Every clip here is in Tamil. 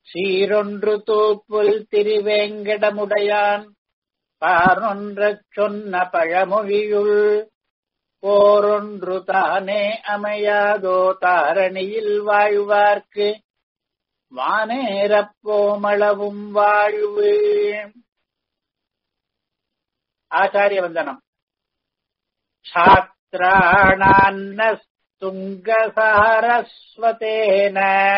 சீரொன்று தூப்புல் திருவேங்கடமுடையான் பாரொன்றச் சொன்ன பழமொழியுள் போரொன்று தானே அமையாதோ தாரணியில் வாழ்வார்க்கு வானேரப்போமளவும் வாழ்வு ஆச்சாரிய வந்தனம் छात्राणान्नस्तुङ्गसारस्वतेन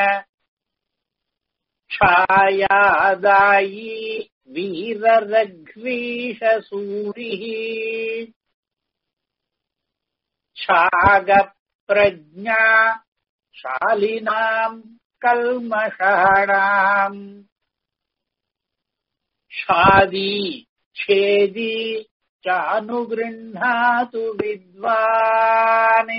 छायादायी वीररघ्वीषसूरिः छागप्रज्ञा शालिनाम् कल्मषाणाम् छादी छेदी சானுகிருண்ணாது வித்வான்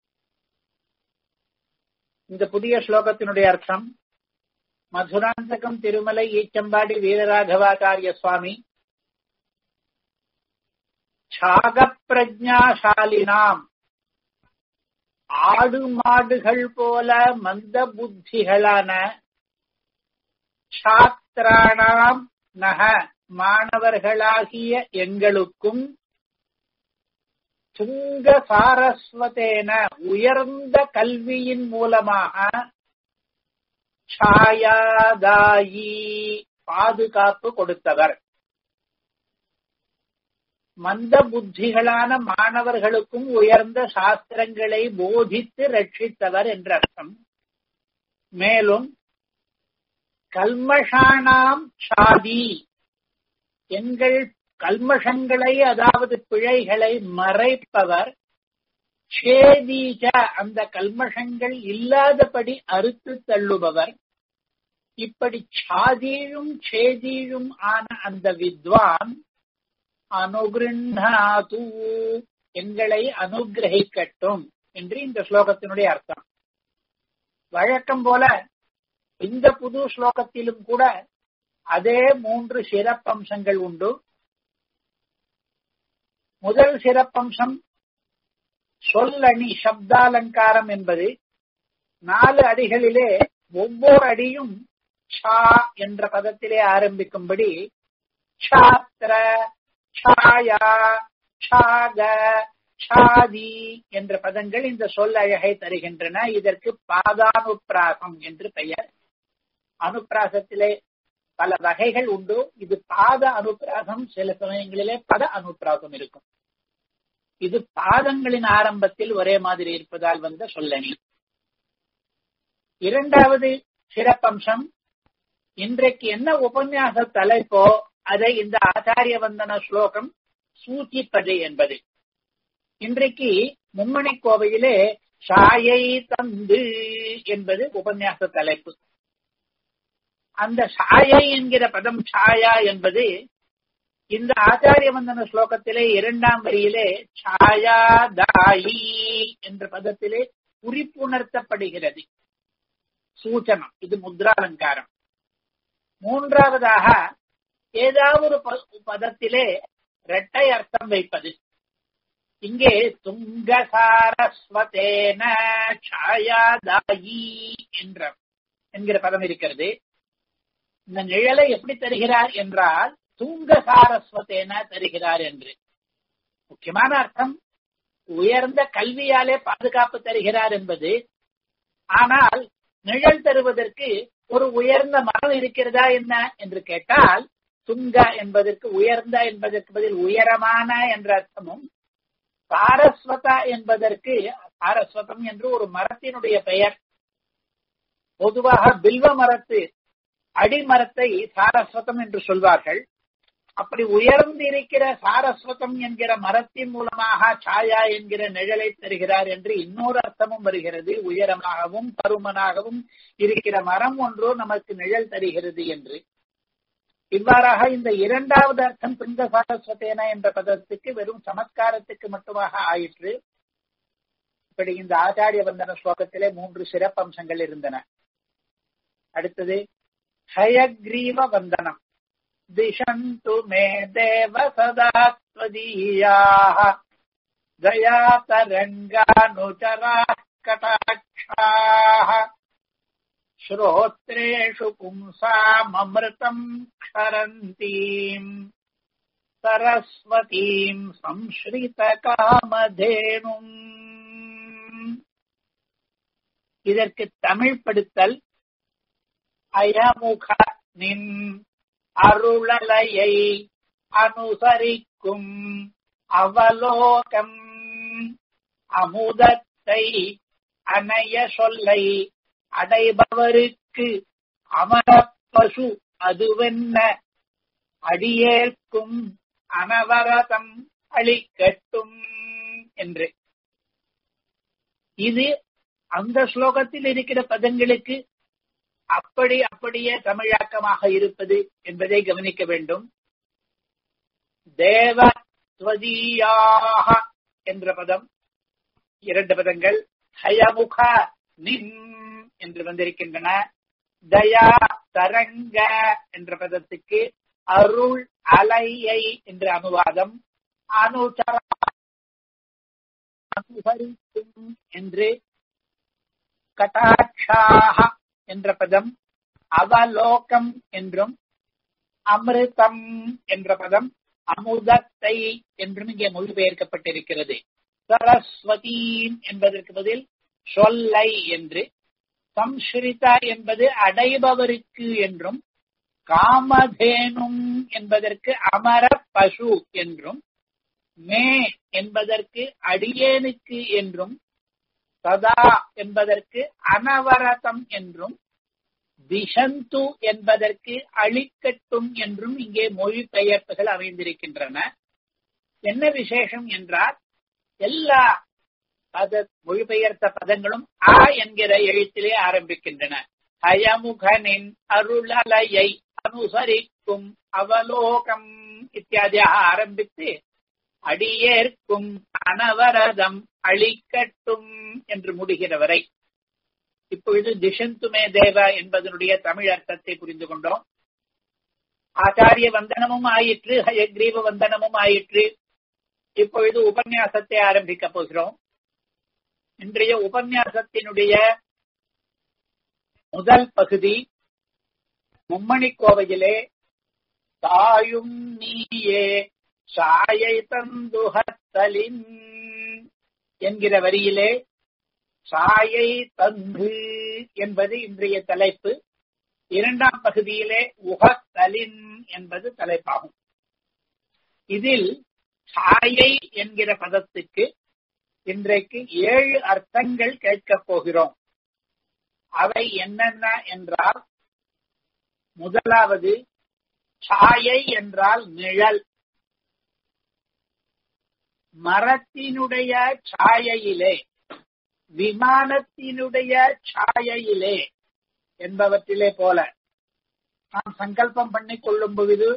இந்த புதிய ஸ்லோகத்தினுடைய அர்த்தம் மதுராந்தகம் திருமலை ஈச்சம்பாடி வீரராகவாச்சாரிய சுவாமி சாக பிரஜாசாலினாம் ஆடு மாடுகள் போல மந்த புத்திகளான சாத்திராணாம் நக மாணவர்களாகிய எங்களுக்கும் துங்க சாரஸ்வதேன உயர்ந்த கல்வியின் மூலமாக சாயாதாயி பாதுகாப்பு கொடுத்தவர் மந்த புத்திகளான மாணவர்களுக்கும் உயர்ந்த சாஸ்திரங்களை போதித்து ரட்சித்தவர் என்ற அர்த்தம் மேலும் கல்மஷானாம் சாதி எங்கள் கல்மஷங்களை அதாவது பிழைகளை மறைப்பவர் சேதீஜ அந்த கல்மஷங்கள் இல்லாதபடி அறுத்து தள்ளுபவர் இப்படி சாதீழும் சேதீழும் ஆன அந்த வித்வான் அனுகிருண்ணாது எங்களை அனுகிரகிக்கட்டும் என்று இந்த ஸ்லோகத்தினுடைய அர்த்தம் வழக்கம் போல இந்த புது ஸ்லோகத்திலும் கூட அதே மூன்று சிறப்பம்சங்கள் உண்டு முதல் சிறப்பம்சம் சொல்லணி சப்தாலங்காரம் என்பது நாலு அடிகளிலே ஒவ்வொரு அடியும் சா என்ற பதத்திலே ஆரம்பிக்கும்படி சாத்திர சாயா சாக சாதி என்ற பதங்கள் இந்த சொல் அழகை தருகின்றன இதற்கு பாதானுப்பிராசம் என்று பெயர் அனுப்பிராசத்திலே பல வகைகள் உண்டு இது பாத அனுப்பிராசம் சில சமயங்களிலே பத அனுப்பிராசம் இருக்கும் இது பாதங்களின் ஆரம்பத்தில் ஒரே மாதிரி இருப்பதால் வந்த சொல்லணி இரண்டாவது சிறப்பம்சம் இன்றைக்கு என்ன உபன்யாச தலைப்போ அதை இந்த ஆச்சாரிய வந்தன ஸ்லோகம் சூச்சிப்பது என்பது இன்றைக்கு மும்மணி கோவையிலே சாயை தந்து என்பது உபன்யாச தலைப்பு அந்த சாயை என்கிற பதம் சாயா என்பது இந்த ஆச்சாரிய வந்தன ஸ்லோகத்திலே இரண்டாம் வரியிலே சாயாதாயி என்ற பதத்திலே குறிப்புணர்த்தப்படுகிறது சூச்சனம் இது முத்ராலங்காரம் மூன்றாவதாக ஏதாவது ஒரு பதத்திலே இரட்டை அர்த்தம் வைப்பது இங்கே துங்க சாரஸ்வதேன சாயாதாயி என்ற என்கிற பதம் இருக்கிறது இந்த நிழலை எப்படி தருகிறார் என்றால் தூங்க சாரஸ்வத்தேன தருகிறார் என்று முக்கியமான அர்த்தம் உயர்ந்த கல்வியாலே பாதுகாப்பு தருகிறார் என்பது ஆனால் நிழல் தருவதற்கு ஒரு உயர்ந்த மரம் இருக்கிறதா என்ன என்று கேட்டால் துங்க என்பதற்கு உயர்ந்த என்பதற்கு பதில் உயரமான என்ற அர்த்தமும் சாரஸ்வதா என்பதற்கு சாரஸ்வதம் என்று ஒரு மரத்தினுடைய பெயர் பொதுவாக பில்வ மரத்து அடிமரத்தை சாரஸ்வதம் என்று சொல்வார்கள் அப்படி உயர்ந்து இருக்கிற சாரஸ்வதம் என்கிற மரத்தின் மூலமாக சாயா என்கிற நிழலை தருகிறார் என்று இன்னொரு அர்த்தமும் வருகிறது உயரமாகவும் பருமனாகவும் இருக்கிற மரம் ஒன்றோ நமக்கு நிழல் தருகிறது என்று இவ்வாறாக இந்த இரண்டாவது அர்த்தம் பிங்க சாரஸ்வதேன என்ற பதத்துக்கு வெறும் சமஸ்காரத்துக்கு மட்டுமாக ஆயிற்று இப்படி இந்த ஆச்சாரிய வந்தன ஸ்லோகத்திலே மூன்று சிறப்பம்சங்கள் இருந்தன அடுத்தது ஹயக்ரீவ வந்தனம் திஷந்து மே தேவ சதா त्वदीयाः दयातरङ्गानुचराः कटाक्षाः श्रोत्रेषु पुंसाममृतम् क्षरन्तीम् सरस्वतीम् संश्ரிதகாமதேனும் இதற்கு தமிழ் படுத்தல் அயமுக நின் அருளலையை அனுசரிக்கும் அவலோகம் அமுதத்தை அணைய சொல்லை அடைபவருக்கு அமரப்பசு அதுவென்ன அடியேற்கும் அனவரதம் அளிக்கட்டும் என்று இது அந்த ஸ்லோகத்தில் இருக்கிற பதங்களுக்கு அப்படி அப்படியே தமிழாக்கமாக இருப்பது என்பதை கவனிக்க வேண்டும் தேவ ஸ்வதீயாக என்ற பதம் இரண்டு பதங்கள் ஹயமுக நின் என்று வந்திருக்கின்றன தயா தரங்க என்ற பதத்துக்கு அருள் அலையை என்ற அனுவாதம் அனுசர அனுசரிக்கும் என்று கட்டாட்சாக என்ற பதம் அவலோகம் என்றும் அமிர்தம் என்ற பதம் அமுதத்தை என்றும் இங்கே மொழிபெயர்க்கப்பட்டிருக்கிறது சரஸ்வதி என்பதற்கு பதில் சொல்லை என்று சம்ஸ்கிருதா என்பது அடைபவருக்கு என்றும் காமதேனும் என்பதற்கு அமர பசு என்றும் மே என்பதற்கு அடியேனுக்கு என்றும் சதா என்பதற்கு அனவரதம் என்றும் திசந்து என்பதற்கு அழிக்கட்டும் என்றும் இங்கே மொழிபெயர்ப்புகள் அமைந்திருக்கின்றன என்ன விசேஷம் என்றால் எல்லா பத மொழிபெயர்த்த பதங்களும் ஆ என்கிற எழுத்திலே ஆரம்பிக்கின்றன ஹயமுகனின் அருளலையை அனுசரிக்கும் அவலோகம் இத்தியாதியாக ஆரம்பித்து அடியேற்கும் அனவரதம் அழிக்கட்டும் என்று முடிகிற வரை இப்பொழுது திஷந்துமே தேவ என்பதனுடைய தமிழ் அர்த்தத்தை புரிந்து கொண்டோம் ஆச்சாரிய வந்தனமும் ஆயிற்று ஹயக்ரீவ வந்தனமும் ஆயிற்று இப்பொழுது உபன்யாசத்தை ஆரம்பிக்க போகிறோம் இன்றைய உபன்யாசத்தினுடைய முதல் பகுதி மும்மணி கோவையிலே தாயும் நீயே சாயை தந்துகத்தலின் என்கிற வரியிலே சாயை தந்து என்பது இன்றைய தலைப்பு இரண்டாம் பகுதியிலே உகத்தலின் என்பது தலைப்பாகும் இதில் சாயை என்கிற பதத்துக்கு இன்றைக்கு ஏழு அர்த்தங்கள் கேட்கப் போகிறோம் அவை என்னென்ன என்றால் முதலாவது சாயை என்றால் நிழல் மரத்தினுடைய சாயையிலே விமானத்தினுடைய சாயையிலே என்பவற்றிலே போல நாம் சங்கல்பம் பண்ணிக் கொள்ளும் பொழுது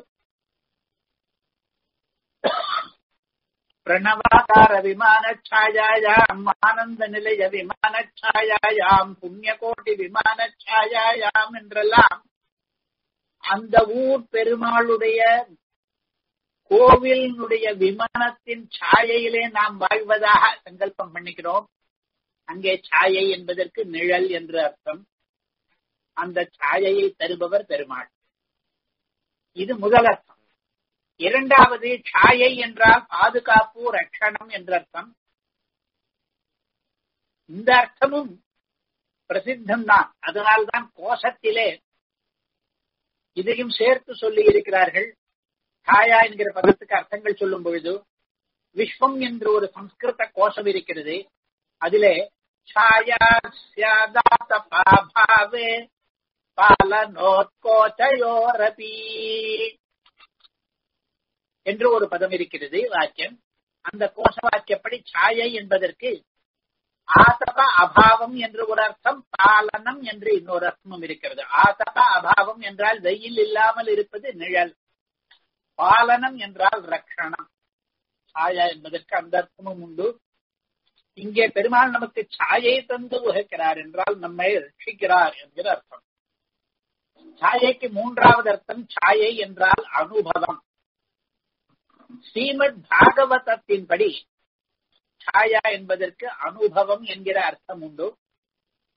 பிரணவாகார விமான சாயாயாம் ஆனந்த நிலைய விமான சாயாயாம் புண்ணியகோட்டி விமான சாயாயாம் என்றெல்லாம் அந்த ஊர் பெருமாளுடைய கோவிலினுடைய விமானத்தின் சாயையிலே நாம் வாழ்வதாக சங்கல்பம் பண்ணிக்கிறோம் அங்கே சாயை என்பதற்கு நிழல் என்று அர்த்தம் அந்த சாயையை தருபவர் பெருமாள் இது முதல் அர்த்தம் இரண்டாவது சாயை என்றால் பாதுகாப்பு ரட்சணம் என்ற அர்த்தம் இந்த அர்த்தமும் பிரசித்தம் தான் அதனால்தான் கோஷத்திலே இதையும் சேர்த்து சொல்லி இருக்கிறார்கள் சாயா என்கிற பதத்துக்கு அர்த்தங்கள் சொல்லும் பொழுது விஸ்வம் என்று ஒரு சம்ஸ்கிருத கோஷம் இருக்கிறது அதிலே छाया स्यादातपाभावे பாலனோத்கோச்சயோரபி என்று ஒரு பதம் இருக்கிறது வாக்கியம் அந்த கோஷ வாக்கியப்படி சாயை என்பதற்கு ஆசப அபாவம் என்று ஒரு அர்த்தம் பாலனம் என்று இன்னொரு அர்த்தமும் இருக்கிறது ஆசப அபாவம் என்றால் வெயில் இல்லாமல் இருப்பது நிழல் பாலனம் என்றால் ரக்ஷணம் சாயா என்பதற்கு அந்த அர்த்தமும் உண்டு இங்கே பெருமாள் நமக்கு சாயை தந்து உகைக்கிறார் என்றால் நம்மை ரட்சிக்கிறார் என்கிற அர்த்தம் சாயைக்கு மூன்றாவது அர்த்தம் சாயை என்றால் அனுபவம் ஸ்ரீமத் பாகவதத்தின்படி சாயா என்பதற்கு அனுபவம் என்கிற அர்த்தம் உண்டு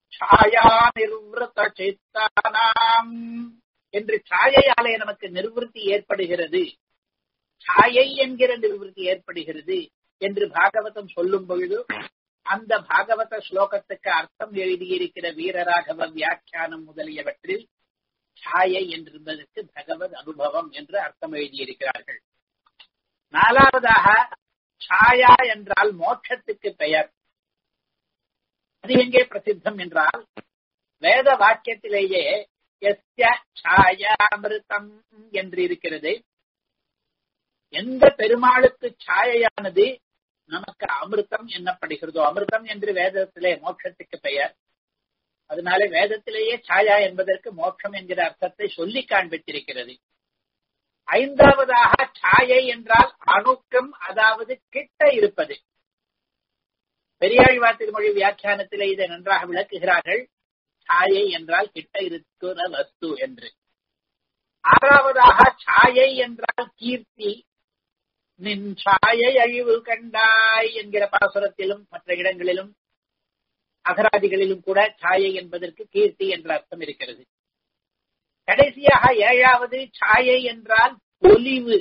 சாயா நிர்வൃత சித்தானாம் என்று சாயையாலே நமக்கு நிர்வൃத்தி ஏற்படுகிறது சாயை என்கிற நிர்வൃத்தி ஏற்படுகிறது என்று பாகவதம் சொல்லும் பொழுது அந்த பாகவத ஸ்லோகத்துக்கு அர்த்தம் எழுதியிருக்கிற வீரராகவ வியாக்கியானம் முதலியவற்றில் சாயை என்பதற்கு பகவத் அனுபவம் என்று அர்த்தம் எழுதியிருக்கிறார்கள் நாலாவதாக சாயா என்றால் மோட்சத்துக்கு பெயர் அது எங்கே பிரசித்தம் என்றால் வேத வாக்கியத்திலேயே எஸ்ய சாயாமிருத்தம் என்று இருக்கிறது எந்த பெருமாளுக்கு சாயையானது நமக்கு அமிர்தம் என்னப்படுகிறதோ அமிர்தம் என்று வேதத்திலே மோட்சத்துக்கு பெயர் அதனால வேதத்திலேயே சாயா என்பதற்கு மோட்சம் என்கிற அர்த்தத்தை சொல்லி காண்பித்திருக்கிறது ஐந்தாவதாக சாயை என்றால் அணுக்கம் அதாவது கிட்ட இருப்பது பெரியாழ்வா திருமொழி வியாக்கியானத்திலே இதை நன்றாக விளக்குகிறார்கள் சாயை என்றால் கிட்ட இருக்கிற வஸ்து என்று ஆறாவதாக சாயை என்றால் கீர்த்தி நின் சாயை அழிவு கண்டாய் என்கிற பாசுரத்திலும் மற்ற இடங்களிலும் அகராதிகளிலும் கூட சாயை என்பதற்கு கீர்த்தி என்ற அர்த்தம் இருக்கிறது கடைசியாக ஏழாவது சாயை என்றால் பொலிவு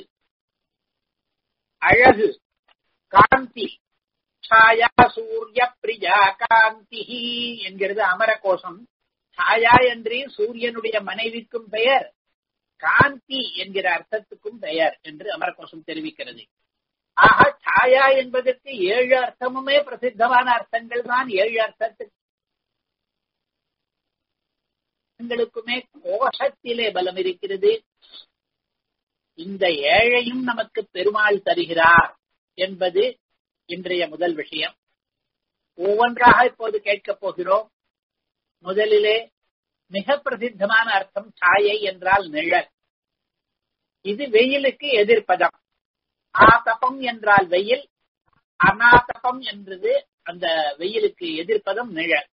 அழகு காந்தி சாயா சூரிய பிரியா காந்தி என்கிறது அமரகோஷம் சாயா என்று சூரியனுடைய மனைவிக்கும் பெயர் காந்தி என்கிற அர்த்தத்துக்கும் பெயர் என்று அமரகோஷம் தெரிவிக்கிறது ஆக சாயா என்பதற்கு ஏழு அர்த்தமுமே பிரசித்தமான அர்த்தங்கள் தான் ஏழு அர்த்தத்துக்குமே கோஷத்திலே பலம் இருக்கிறது இந்த ஏழையும் நமக்கு பெருமாள் தருகிறார் என்பது இன்றைய முதல் விஷயம் ஒவ்வொன்றாக இப்போது கேட்கப் போகிறோம் முதலிலே மிக பிரசித்தமான அர்த்தம் சாயை என்றால் நிழல் இது வெயிலுக்கு எதிர்ப்பதம் ஆதபம் என்றால் வெயில் அநாதபம் என்றது அந்த வெயிலுக்கு எதிர்ப்பதம் நிழல்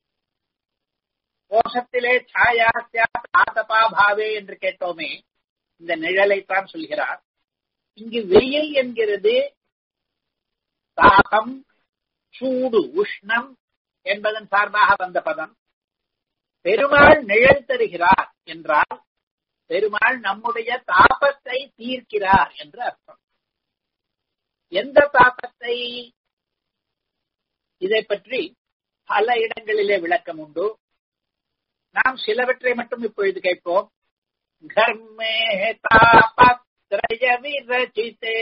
கோஷத்திலே சாயா ஆதபா பாவே என்று கேட்டோமே இந்த நிழலைத்தான் சொல்கிறார் இங்கு வெயில் என்கிறது தாகம் சூடு உஷ்ணம் என்பதன் சார்பாக வந்த பதம் பெருமாள் நிழல் தருகிறார் என்றால் பெருமாள் நம்முடைய தாபத்தை தீர்க்கிறார் என்று அர்த்தம் எந்த தாபத்தை இதை பற்றி பல இடங்களிலே விளக்கம் உண்டு நாம் சிலவற்றை மட்டும் இப்பொழுது கேட்போம் கர்மே தாபத்ரய விரச்சிதே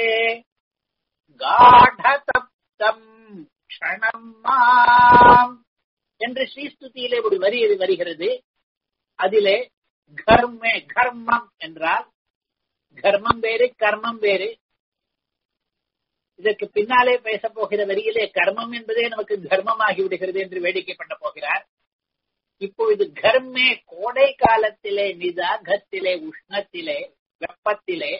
காடதப்தம் க்ஷணம் மாம் என்று ஸ்ரீஸ்துதியிலே ஒரு வரி வருகிறது அதிலே கர்மே கர்மம் என்றால் கர்மம் வேறு கர்மம் வேறு இதற்கு பின்னாலே பேச போகிற வரியிலே கர்மம் என்பதே நமக்கு தர்மமாகி விடுகிறது என்று வேடிக்கை பண்ண போகிறார் இப்பொழுது கர்மே கோடை காலத்திலே நிதாகத்திலே உஷ்ணத்திலே வெப்பத்திலே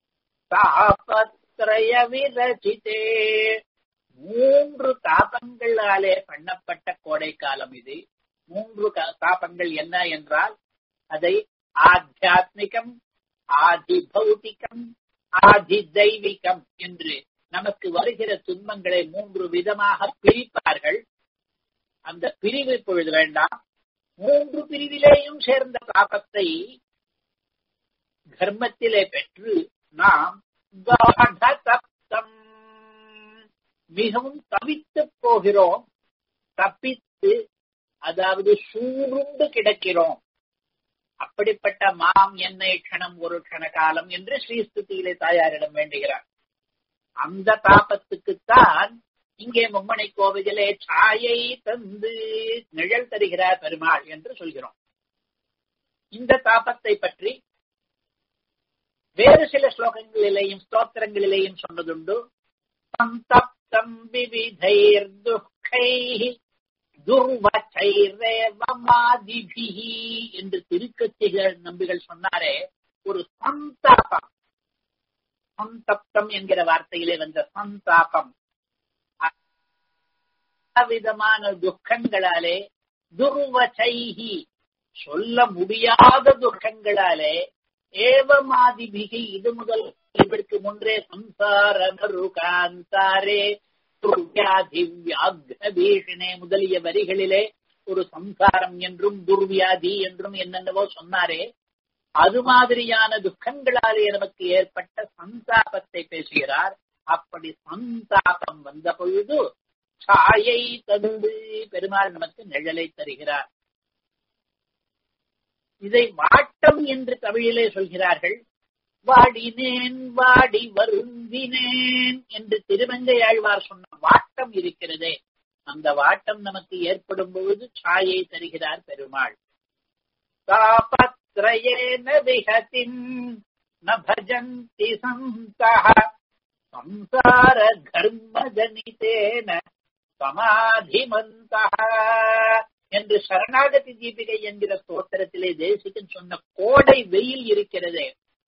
தாபத்ரய விரச்சிதே மூன்று தாபங்களாலே பண்ணப்பட்ட கோடை காலம் இது மூன்று தாபங்கள் என்ன என்றால் அதை ஆத்தியாத்மிகம் ஆதி பௌத்திகம் ஆதி தெய்வீகம் என்று நமக்கு வருகிற துன்பங்களை மூன்று விதமாக பிரிப்பார்கள் அந்த பிரிவு இப்பொழுது வேண்டாம் மூன்று பிரிவிலேயும் சேர்ந்த தாபத்தை தர்மத்திலே பெற்று நாம் தப்தம் மிகவும் தவித்து போகிறோம் தப்பித்து அதாவது சூருண்டு கிடக்கிறோம் அப்படிப்பட்ட மாம் என்னை க்ஷணம் ஒரு க்ஷண காலம் என்று ஸ்ரீஸ்துதியிலே தாயாரிடம் வேண்டுகிறார் அந்த தாபத்துக்குத்தான் இங்கே மும்மணி கோவிலே சாயை தந்து நிழல் தருகிறார் பெருமாள் என்று சொல்கிறோம் இந்த தாபத்தை பற்றி வேறு சில ஸ்லோகங்களிலேயும் ஸ்தோத்திரங்களிலேயும் சொன்னதுண்டு சந்தப்தம் விவிதைர் துக்கை துர்வச்சைரேவமாதிபிகி என்று திருக்கத்திகள் நம்பிகள் சொன்னாரே ஒரு சந்தாபம் சந்தப்தம் என்கிற வார்த்தையிலே வந்த சந்தாபம் விதமான துக்கங்களாலே துர்வச்சைகி சொல்ல முடியாத துக்கங்களாலே ஏவமாதிபிகி இது முதல் இதற்கு முன்றே சம்சார மருகாந்தாரே வியாக்ரபீஷணே முதலிய வரிகளிலே ஒரு சம்சாரம் என்றும் துர்வியாதி என்றும் என்னென்னவோ சொன்னாரே அது மாதிரியான துக்கங்களாலே நமக்கு ஏற்பட்ட சந்தாபத்தை பேசுகிறார் அப்படி சந்தாபம் வந்த பொழுது சாயை தந்து பெருமாள் நமக்கு நிழலை தருகிறார் இதை வாட்டம் என்று தமிழிலே சொல்கிறார்கள் வாடினேன் வாடி வருந்தினேன் என்று திருமங்கை ஆழ்வார் சொன்ன வாட்டம் இருக்கிறதே அந்த வாட்டம் நமக்கு ஏற்படும் பொழுது சாயை தருகிறார் பெருமாள் தாபத்ரயேன விஹதிம் ந பஜந்தி சந்தः சம்சார கர்ம ஜனிதேன சமாதிமந்தः என்று சரணாகதி தீபிகை என்கிற ஸ்தோத்திரத்திலே தேசிகன் சொன்ன கோடை வெயில் இருக்கிறதே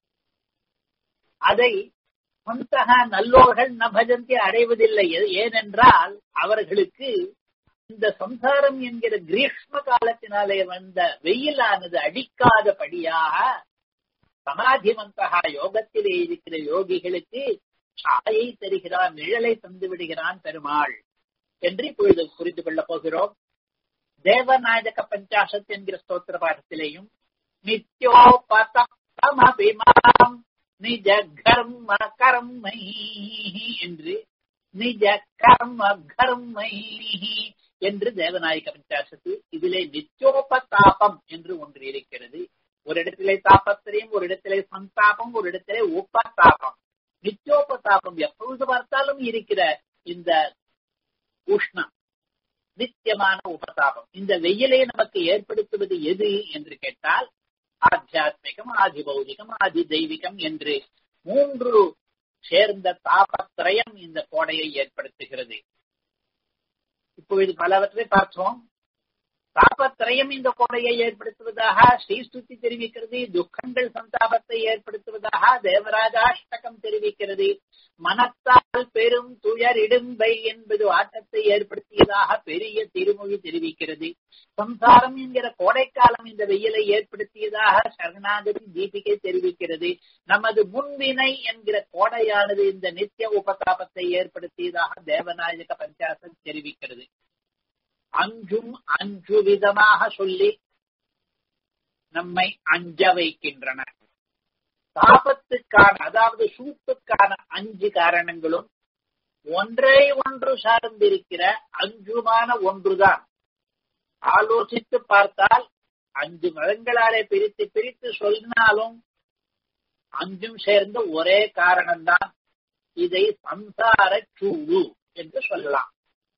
அதை சந்தக நல்லோர்கள் நபஜந்தி அடைவதில்லை ஏனென்றால் அவர்களுக்கு இந்த சம்சாரம் என்கிற கிரீஷ்ம காலத்தினாலே வந்த வெயிலானது அடிக்காதபடியாக சமாதிமந்தகா யோகத்திலே இருக்கிற யோகிகளுக்கு சாயை தருகிறான் நிழலை தந்து விடுகிறான் பெருமாள் என்று இப்பொழுது புரிந்து கொள்ளப் போகிறோம் தேவநாயக பஞ்சாசத் என்கிற ஸ்தோத்திர பாடத்திலேயும் நித்யோபதமபிமாம் நிஜ கர்ம கர்மை என்று நிஜ கர்ம கர்மை என்று தேவநாயக பஞ்சாசத்து இதிலே நித்யோபதாபம் என்று ஒன்று இருக்கிறது ஒரு இடத்திலே தாபத்திரையும் ஒரு இடத்திலே சந்தாபம் ஒரு இடத்திலே உபதாபம் நித்யோபதாபம் எப்பொழுது பார்த்தாலும் இருக்கிற இந்த உஷ்ணம் நித்தியமான உபதாபம் இந்த வெயிலை நமக்கு ஏற்படுத்துவது எது என்று கேட்டால் ஆத்தியாத்மிகம் ஆதி பௌதிகம் ஆதி தெய்வீகம் என்று மூன்று சேர்ந்த தாபத்திரயம் இந்த கோடையை ஏற்படுத்துகிறது இப்பொழுது பலவற்றை பார்த்தோம் தாபத்திரயம் இந்த கோடையை ஏற்படுத்துவதாக ஸ்ரீஸ்துதி தெரிவிக்கிறது துக்கங்கள் சந்தாபத்தை ஏற்படுத்துவதாக தேவராஜாஷ்டகம் தெரிவிக்கிறது மனத்தால் பெரும் துயர் இடும்பை என்பது ஆட்டத்தை ஏற்படுத்தியதாக பெரிய திருமொழி தெரிவிக்கிறது சம்சாரம் என்கிற கோடைக்காலம் இந்த வெயிலை ஏற்படுத்தியதாக சரணாகதி தீபிகை தெரிவிக்கிறது நமது முன்வினை என்கிற கோடையானது இந்த நித்திய உபதாபத்தை ஏற்படுத்தியதாக தேவநாயக பஞ்சாசம் தெரிவிக்கிறது அஞ்சும் அஞ்சு விதமாக சொல்லி நம்மை அஞ்ச வைக்கின்றன தாபத்துக்கான அதாவது சூட்டுக்கான அஞ்சு காரணங்களும் ஒன்றை ஒன்று சார்ந்திருக்கிற அஞ்சுமான ஒன்றுதான் ஆலோசித்து பார்த்தால் அஞ்சு மதங்களாலே பிரித்து பிரித்து சொன்னாலும் அஞ்சும் சேர்ந்த ஒரே காரணம்தான் இதை சம்சார சூடு என்று சொல்லலாம்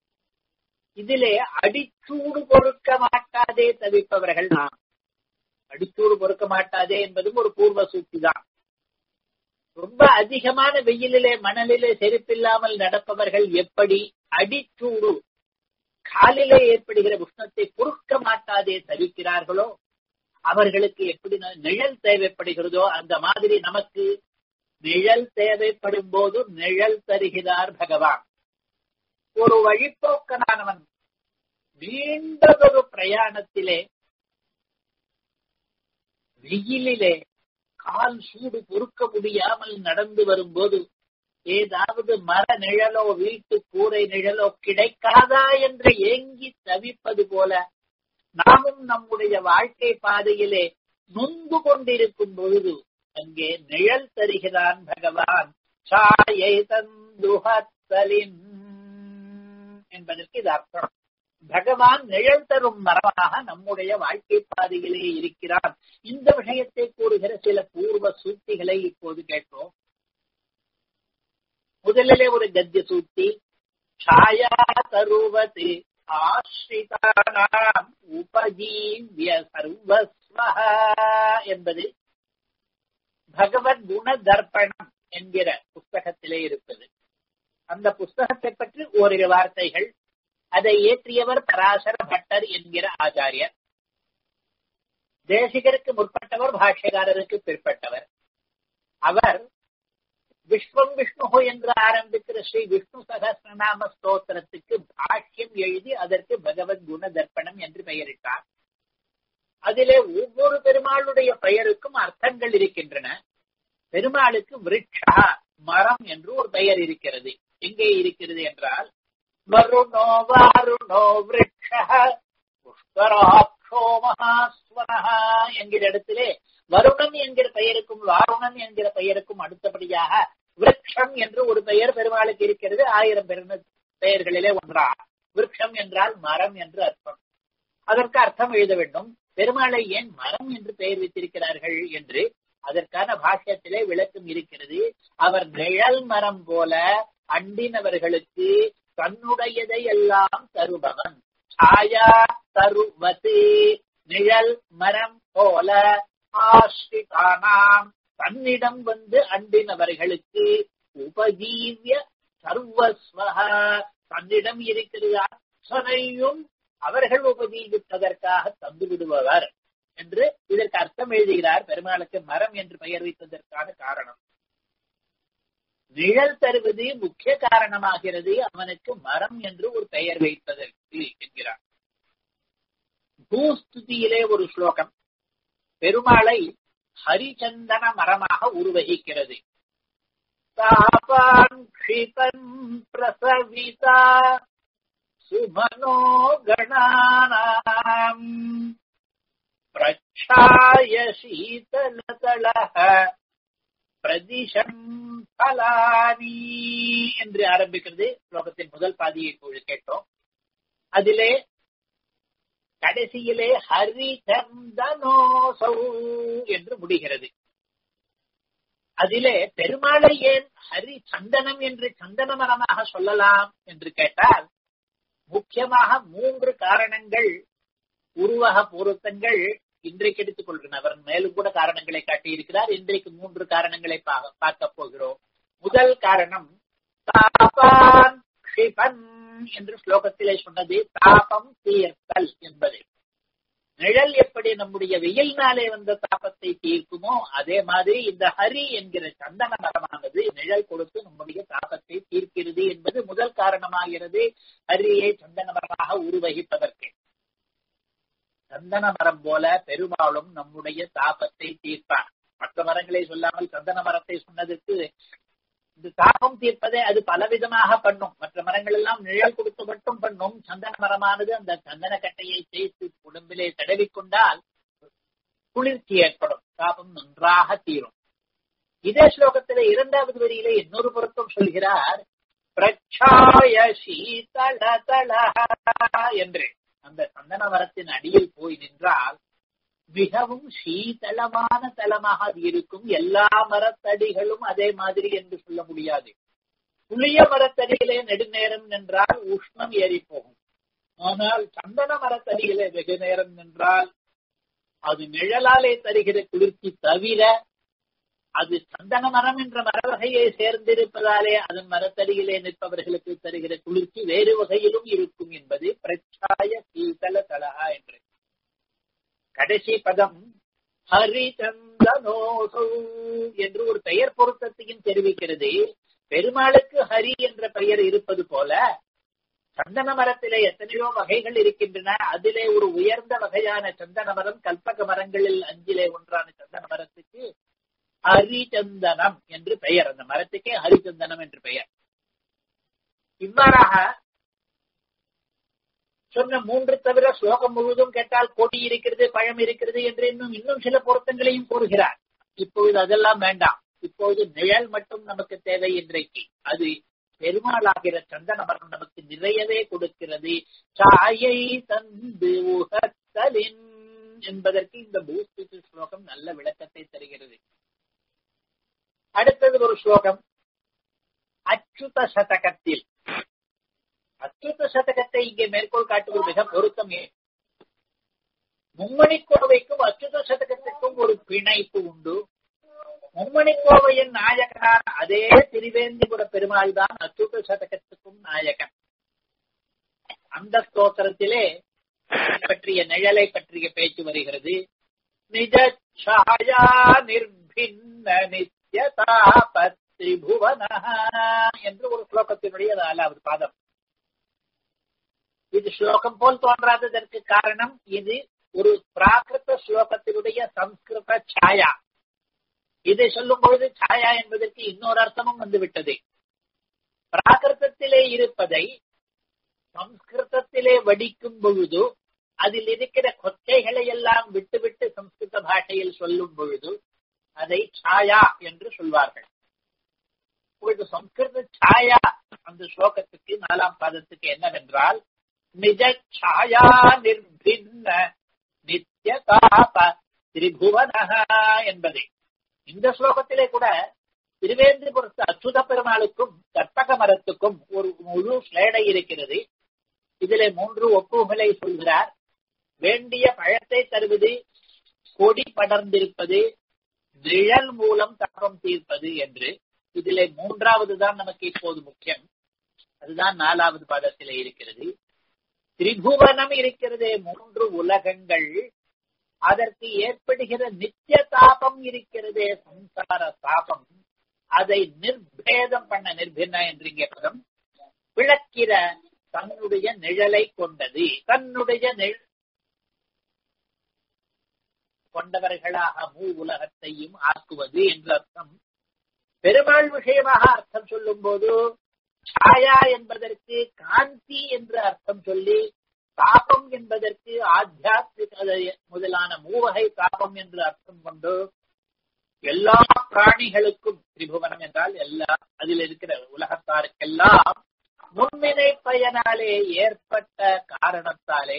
இதிலே அடிச்சூடு பொறுக்க மாட்டாதே தவிப்பவர்கள் நாம் அடிச்சூடு பொறுக்க மாட்டாதே என்பதும் ஒரு பூர்வ சூக்தி தான் ரொம்ப அதிகமான வெயிலிலே மணலிலே செருப்பில்லாமல் நடப்பவர்கள் எப்படி அடிச்சூடு காலிலே ஏற்படுகிற உஷ்ணத்தை பொறுக்க மாட்டாதே தவிக்கிறார்களோ அவர்களுக்கு எப்படி நிழல் தேவைப்படுகிறதோ அந்த மாதிரி நமக்கு நிழல் தேவைப்படும் போது நிழல் தருகிறார் பகவான் ஒரு வழிப்போக்கனானவன் நீண்டதொரு பிரயாணத்திலே வெயிலிலே கால் சூடு பொறுக்க முடியாமல் நடந்து வரும்போது ஏதாவது மர நிழலோ வீட்டு கூரை நிழலோ கிடைக்காதா என்று ஏங்கி தவிப்பது போல நாமும் நம்முடைய வாழ்க்கை பாதையிலே நொந்து கொண்டிருக்கும் பொழுது அங்கே நிழல் தருகிறான் பகவான் சாயை தந்துஹத்தலின் என்பதற்கு இது அர்த்தம் பகவான் நிழல் தரும் மரமாக நம்முடைய வாழ்க்கை பாதையிலே இருக்கிறான் இந்த விஷயத்தை கூறுகிற சில பூர்வ சூக்திகளை இப்போது கேட்போம் முதலிலே ஒரு கத்திய சூக்தி ಛಾಯಾ ತರುವತಿ ஆஸ்ரிதானாம் உபஜீவிய சர்வஸ்வ என்பது பகவத் குண தர்ப்பணம் என்கிற புஸ்தகத்திலே இருப்பது அந்த புஸ்தகத்தை பற்றி ஓரிரு வார்த்தைகள் அதை இயற்றியவர் பராசர பட்டர் என்கிற ஆச்சாரியர் தேசிகருக்கு முற்பட்டவர் பாஷ்யகாரருக்கு பிற்பட்டவர் அவர் விஸ்வம் விஷ்ணு என்று ஆரம்பிக்கிற ஸ்ரீ விஷ்ணு சகசிரநாம ஸ்தோத்திரத்துக்கு பாஷ்யம் எழுதி அதற்கு பகவத் குண தர்ப்பணம் என்று பெயரிட்டார் அதிலே ஒவ்வொரு பெருமாளுடைய பெயருக்கும் அர்த்தங்கள் இருக்கின்றன பெருமாளுக்கு விருட்சா மரம் என்று ஒரு பெயர் இருக்கிறது எங்கே இருக்கிறது என்றால் வருணோ வாருணோ விருட்ச புஷ்கராட்சோ மகாஸ்வரஹா என்கிற இடத்திலே வருணன் என்கிற பெயருக்கும் வாருணன் என்கிற பெயருக்கும் அடுத்தபடியாக விருட்சம் என்று ஒரு பெயர் பெருமாளுக்கு இருக்கிறது ஆயிரம் பெயர்களிலே ஒன்றா விருட்சம் என்றால் மரம் என்று அர்த்தம் அதற்கு அர்த்தம் எழுத வேண்டும் பெருமாளை ஏன் மரம் என்று பெயர் வைத்திருக்கிறார்கள் என்று அதற்கான பாஷ்யத்திலே விளக்கம் இருக்கிறது அவர் நிழல் மரம் போல அண்டினவர்களுக்கு தன்னுடையதை எல்லாம் தருபவன் சாயா தருவது நிழல் மரம் போல ஆஸ்ரிதானாம் தன்னிடம் வந்து அண்டினவர்களுக்கு உபஜீவிய சர்வஸ்வக தன்னிடம் இருக்கிறது அத்தனையும் அவர்கள் உபஜீவிப்பதற்காக தந்து விடுபவர் என்று இதற்கு அர்த்தம் எழுதுகிறார் பெருமாளுக்கு மரம் என்று பெயர் வைத்ததற்கான காரணம் நிழல் தருவது முக்கிய காரணமாகிறது அவனுக்கு மரம் என்று ஒரு பெயர் வைப்பதற்கு என்கிறார் பூஸ்துதியிலே ஒரு ஸ்லோகம் பெருமாளை ஹரிச்சந்தன மரமாக உருவகிக்கிறது தாபான் க்ஷிபன் பிரசவிதா சுமனோ கணானாம் பிரச்சாய சீதலதளஹ பிரதிஷம் பலானி என்று ஆரம்பிக்கிறது ஸ்லோகத்தின் முதல் பாதியை இப்பொழுது கேட்டோம் அதிலே கடைசியிலே ஹரி சந்தனோசௌ என்று முடிகிறது அதிலே பெருமாளை ஏன் ஹரி சந்தனம் என்று சந்தன மரமாக சொல்லலாம் என்று கேட்டால் முக்கியமாக மூன்று காரணங்கள் உருவக பொருத்தங்கள் இன்றைக்கு எடுத்துக் கொள்கிறேன் அவர் மேலும் கூட காரணங்களை காட்டியிருக்கிறார் இன்றைக்கு மூன்று காரணங்களை பார்க்க போகிறோம் முதல் காரணம் தாபான் க்ஷிபன் என்று ஸ்லோகத்திலே சொன்னது தாபம் தீர்த்தல் என்பது நிழல் எப்படி நம்முடைய வெயில்னாலே வந்த தாபத்தை தீர்க்குமோ அதே மாதிரி இந்த ஹரி என்கிற சந்தன மரமானது நிழல் கொடுத்து நம்முடைய தாபத்தை தீர்க்கிறது என்பது முதல் காரணமாகிறது ஹரியை சந்தன மரமாக உருவகிப்பதற்கு சந்தன மரம் போல பெருமாளும் நம்முடைய தாபத்தை தீர்ப்பார் மற்ற மரங்களை சொல்லாமல் சந்தன மரத்தை சொன்னதற்கு இந்த தாபம் தீர்ப்பதை அது பலவிதமாக பண்ணும் மற்ற மரங்கள் எல்லாம் நிழல் கொடுத்து மட்டும் பண்ணும் சந்தன மரமானது அந்த சந்தன கட்டையை தேய்த்து உடம்பிலே தடவிக்கொண்டால் குளிர்ச்சி ஏற்படும் தாபம் நன்றாக தீரும் இதே ஸ்லோகத்திலே இரண்டாவது வரியிலே இன்னொரு பொருத்தம் சொல்கிறார் பிரச்சாய சீதள என்று அந்த சந்தன மரத்தின் அடியில் போய் நின்றால் மிகவும் சீதளமான தலமாக அது இருக்கும் எல்லா மரத்தடிகளும் அதே மாதிரி என்று சொல்ல முடியாது புளிய மரத்தடியிலே நெடுநேரம் நின்றால் உஷ்ணம் ஏறி போகும் ஆனால் சந்தன மரத்தடியிலே வெகு நேரம் நின்றால் அது நிழலாலே தருகிற குளிர்ச்சி தவிர அது சந்தன மரம் என்ற மரவகையை சேர்ந்திருப்பதாலே அதன் மரத்தடியிலே நிற்பவர்களுக்கு தருகிற குளிர்ச்சி வேறு வகையிலும் இருக்கும் என்பது பிரச்சாய சீதல தலகா என்று கடைசி பதம் ஹரிச்சந்தனோசௌ என்று ஒரு பெயர் பொருத்தத்தையும் தெரிவிக்கிறது பெருமாளுக்கு ஹரி என்ற பெயர் இருப்பது போல சந்தன மரத்திலே எத்தனையோ வகைகள் இருக்கின்றன அதிலே ஒரு உயர்ந்த வகையான சந்தன மரம் கல்பக மரங்களில் அஞ்சிலே ஒன்றான சந்தன மரத்துக்கு ஹரிச்சந்தனம் என்று பெயர் அந்த மரத்துக்கே ஹரிச்சந்தனம் என்று பெயர் இவ்வாறாக சொன்ன மூன்று தவிர ஸ்லோகம் முழுவதும் கேட்டால் கொடி இருக்கிறது பழம் இருக்கிறது என்று இன்னும் இன்னும் சில பொருத்தங்களையும் கூறுகிறார் இப்பொழுது அதெல்லாம் வேண்டாம் இப்பொழுது நிழல் மட்டும் நமக்கு தேவை இன்றைக்கு அது பெருமாளாகிற சந்தன மரம் நமக்கு நிறையவே கொடுக்கிறது சாயை தந்து உகத்தலின் என்பதற்கு இந்த பூஸ்திக்கு ஸ்லோகம் நல்ல விளக்கத்தை தருகிறது அடுத்தது ஒரு ஸ்லோகம் அச்சுத சதகத்தில் அச்சுத சதகத்தை இங்கே மேற்கோள் காட்டுவது மிக பொருத்தம் மும்மணி கோவைக்கும் அச்சுத சதகத்திற்கும் ஒரு பிணைப்பு உண்டு மும்மணி கோவையின் நாயகனான அதே திருவேந்திபுர பெருமாள் தான் அச்சுத சதகத்துக்கும் நாயகன் அந்த ஸ்தோத்திரத்திலே பற்றிய நிழலை பற்றிய பேச்சு வருகிறது நிஜ சாயா நிர்பின்ன நித்யதாபத்ரிபுவன என்று ஒரு ஸ்லோகத்தினுடைய நாலாவது பாதம் இது ஸ்லோகம் போல் தோன்றாததற்கு காரணம் இது ஒரு பிராகிருத ஸ்லோகத்தினுடைய சம்ஸ்கிருத சாயா இதை சொல்லும் பொழுது சாயா என்பதற்கு இன்னொரு அர்த்தமும் வந்துவிட்டது பிராகிருதத்திலே இருப்பதை சம்ஸ்கிருதத்திலே வடிக்கும் பொழுது அதில் இருக்கிற கொச்சைகளை எல்லாம் விட்டுவிட்டு சம்ஸ்கிருத பாஷையில் சொல்லும் பொழுது அதை சாயா என்று சொல்வார்கள் இப்பொழுது சம்ஸ்கிருத சாயா அந்த ஸ்லோகத்துக்கு நாலாம் பாதத்துக்கு என்னவென்றால் நிஜ சாயா நிர்பின்ன நித்திய தாப திரிபுவனஹா என்பதே இந்த ஸ்லோகத்திலே கூட திருவேந்திரபுரத்து அச்சுத பெருமாளுக்கும் கற்பக மரத்துக்கும் ஒரு முழு ஸ்லேடை இருக்கிறது இதிலே மூன்று ஒப்புகளை சொல்கிறார் வேண்டிய பழத்தை தருவது கொடி படர்ந்திருப்பது நிழல் மூலம் தாபம் தீர்ப்பது என்று இதிலே மூன்றாவது தான் நமக்கு இப்போது முக்கியம் அதுதான் நாலாவது பாதத்திலே இருக்கிறது திரிபுவனம் இருக்கிறதே மூன்று உலகங்கள் அதற்கு ஏற்படுகிற நித்திய தாபம் இருக்கிறதே சம்சார தாபம் அதை நிர்பேதம் பண்ண நிர்பின்ன என்று இங்கே பதம் விளக்கிற தன்னுடைய நிழலை கொண்டது தன்னுடைய நிழ கொண்டவர்களாக மூ உலகத்தையும் ஆக்குவது என்று அர்த்தம் பெருமாள் விஷயமாக அர்த்தம் சொல்லும் போது சாயா என்பதற்கு காந்தி என்று அர்த்தம் சொல்லி தாபம் என்பதற்கு ஆத்தியாத்மிக முதலான மூவகை தாபம் என்று அர்த்தம் கொண்டு எல்லா பிராணிகளுக்கும் திரிபுவனம் என்றால் எல்லா அதில் இருக்கிற உலகத்தாருக்கெல்லாம் முன்வினை பயனாலே ஏற்பட்ட காரணத்தாலே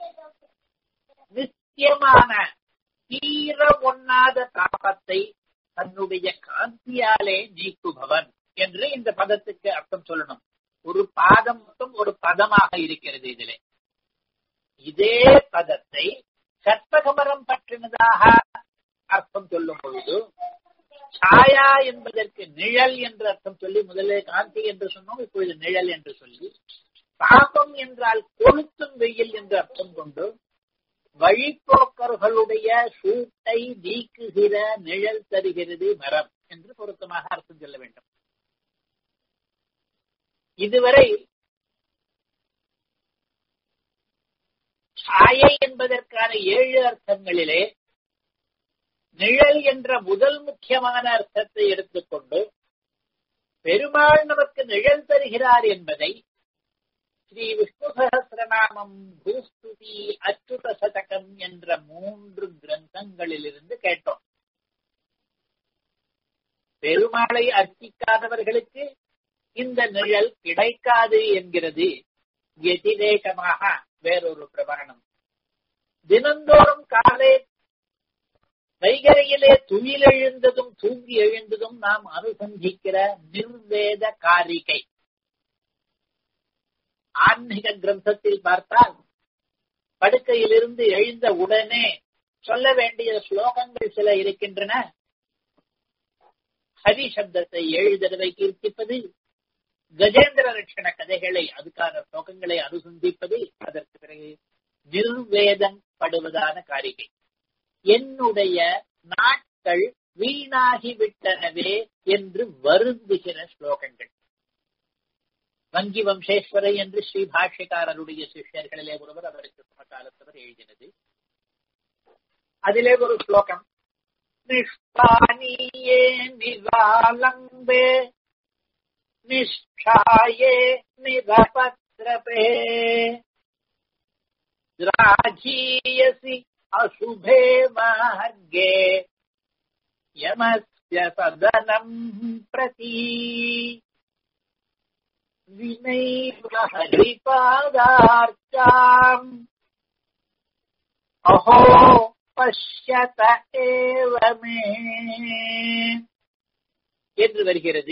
நித்தியமான தீர ஒண்ணாத தாபத்தை தன்னுடைய காந்தியாலே நீக்குபவன் என்று இந்த பதத்துக்கு அர்த்தம் சொல்லணும் ஒரு பாதம் மட்டும் ஒரு பதமாக இருக்கிறது இதிலே இதே பதத்தை கற்பகமரம் பற்றினதாக அர்த்தம் சொல்லும் பொழுது சாயா என்பதற்கு நிழல் என்று அர்த்தம் சொல்லி முதலே காந்தி என்று சொன்னோம் இப்பொழுது நிழல் என்று சொல்லி தாபம் என்றால் கொளுத்தும் வெயில் என்று அர்த்தம் கொண்டு வழிபோக்கர்களுடைய சூட்டை நீக்குகிற நிழல் தருகிறது மரம் என்று பொருத்தமாக அர்த்தம் சொல்ல வேண்டும் இதுவரை சாயை என்பதற்கான ஏழு அர்த்தங்களிலே நிழல் என்ற முதல் முக்கியமான அர்த்தத்தை எடுத்துக்கொண்டு பெருமாள் நமக்கு நிழல் தருகிறார் என்பதை ஸ்ரீ விஷ்ணு சகசிரநாமம் பூஸ்துதி அச்சுத சதகம் என்ற மூன்று கிரந்தங்களிலிருந்து கேட்டோம் பெருமாளை அர்ச்சிக்காதவர்களுக்கு இந்த நிழல் கிடைக்காது என்கிறது எதிரேகமாக வேறொரு பிரமாணம் தினந்தோறும் காலை வைகரையிலே துயில் எழுந்ததும் தூங்கி எழுந்ததும் நாம் அனுசந்திக்கிற நிர்வேத காரிகை ஆன்மீக கிரந்தத்தில் பார்த்தால் படுக்கையிலிருந்து எழுந்த உடனே சொல்ல வேண்டிய ஸ்லோகங்கள் சில இருக்கின்றன ஹரி சப்தத்தை ஏழு தடவை கீர்த்திப்பது கஜேந்திர ரட்சண கதைகளை அதுக்கான ஸ்லோகங்களை அனுசந்திப்பது அதற்கு பிறகு நிர்வேதம் படுவதான காரிகை என்னுடைய நாட்கள் வீணாகிவிட்டனவே என்று வருந்துகிற ஸ்லோகங்கள் வங்கி வம்சேஸ்வரை என்று ஸ்ரீ பாஷ்யக்காரருடைய சிஷ்யர்களிலே ஒருவர் அவருக்கு சமகாலத்தவர் எழுதினது அதிலே ஒரு ஸ்லோகம் நிஷ்பானியே நிராலம்பே நிஷ்டாயே நிரபத்ரபே ராஜீயசி அசுபே மார்गे யமஸ்ய சதனம் பிரதி வினைவ ஹரிபாதார்த்தாம் அஹோ பஷ்யத ஏவமே என்று வருகிறது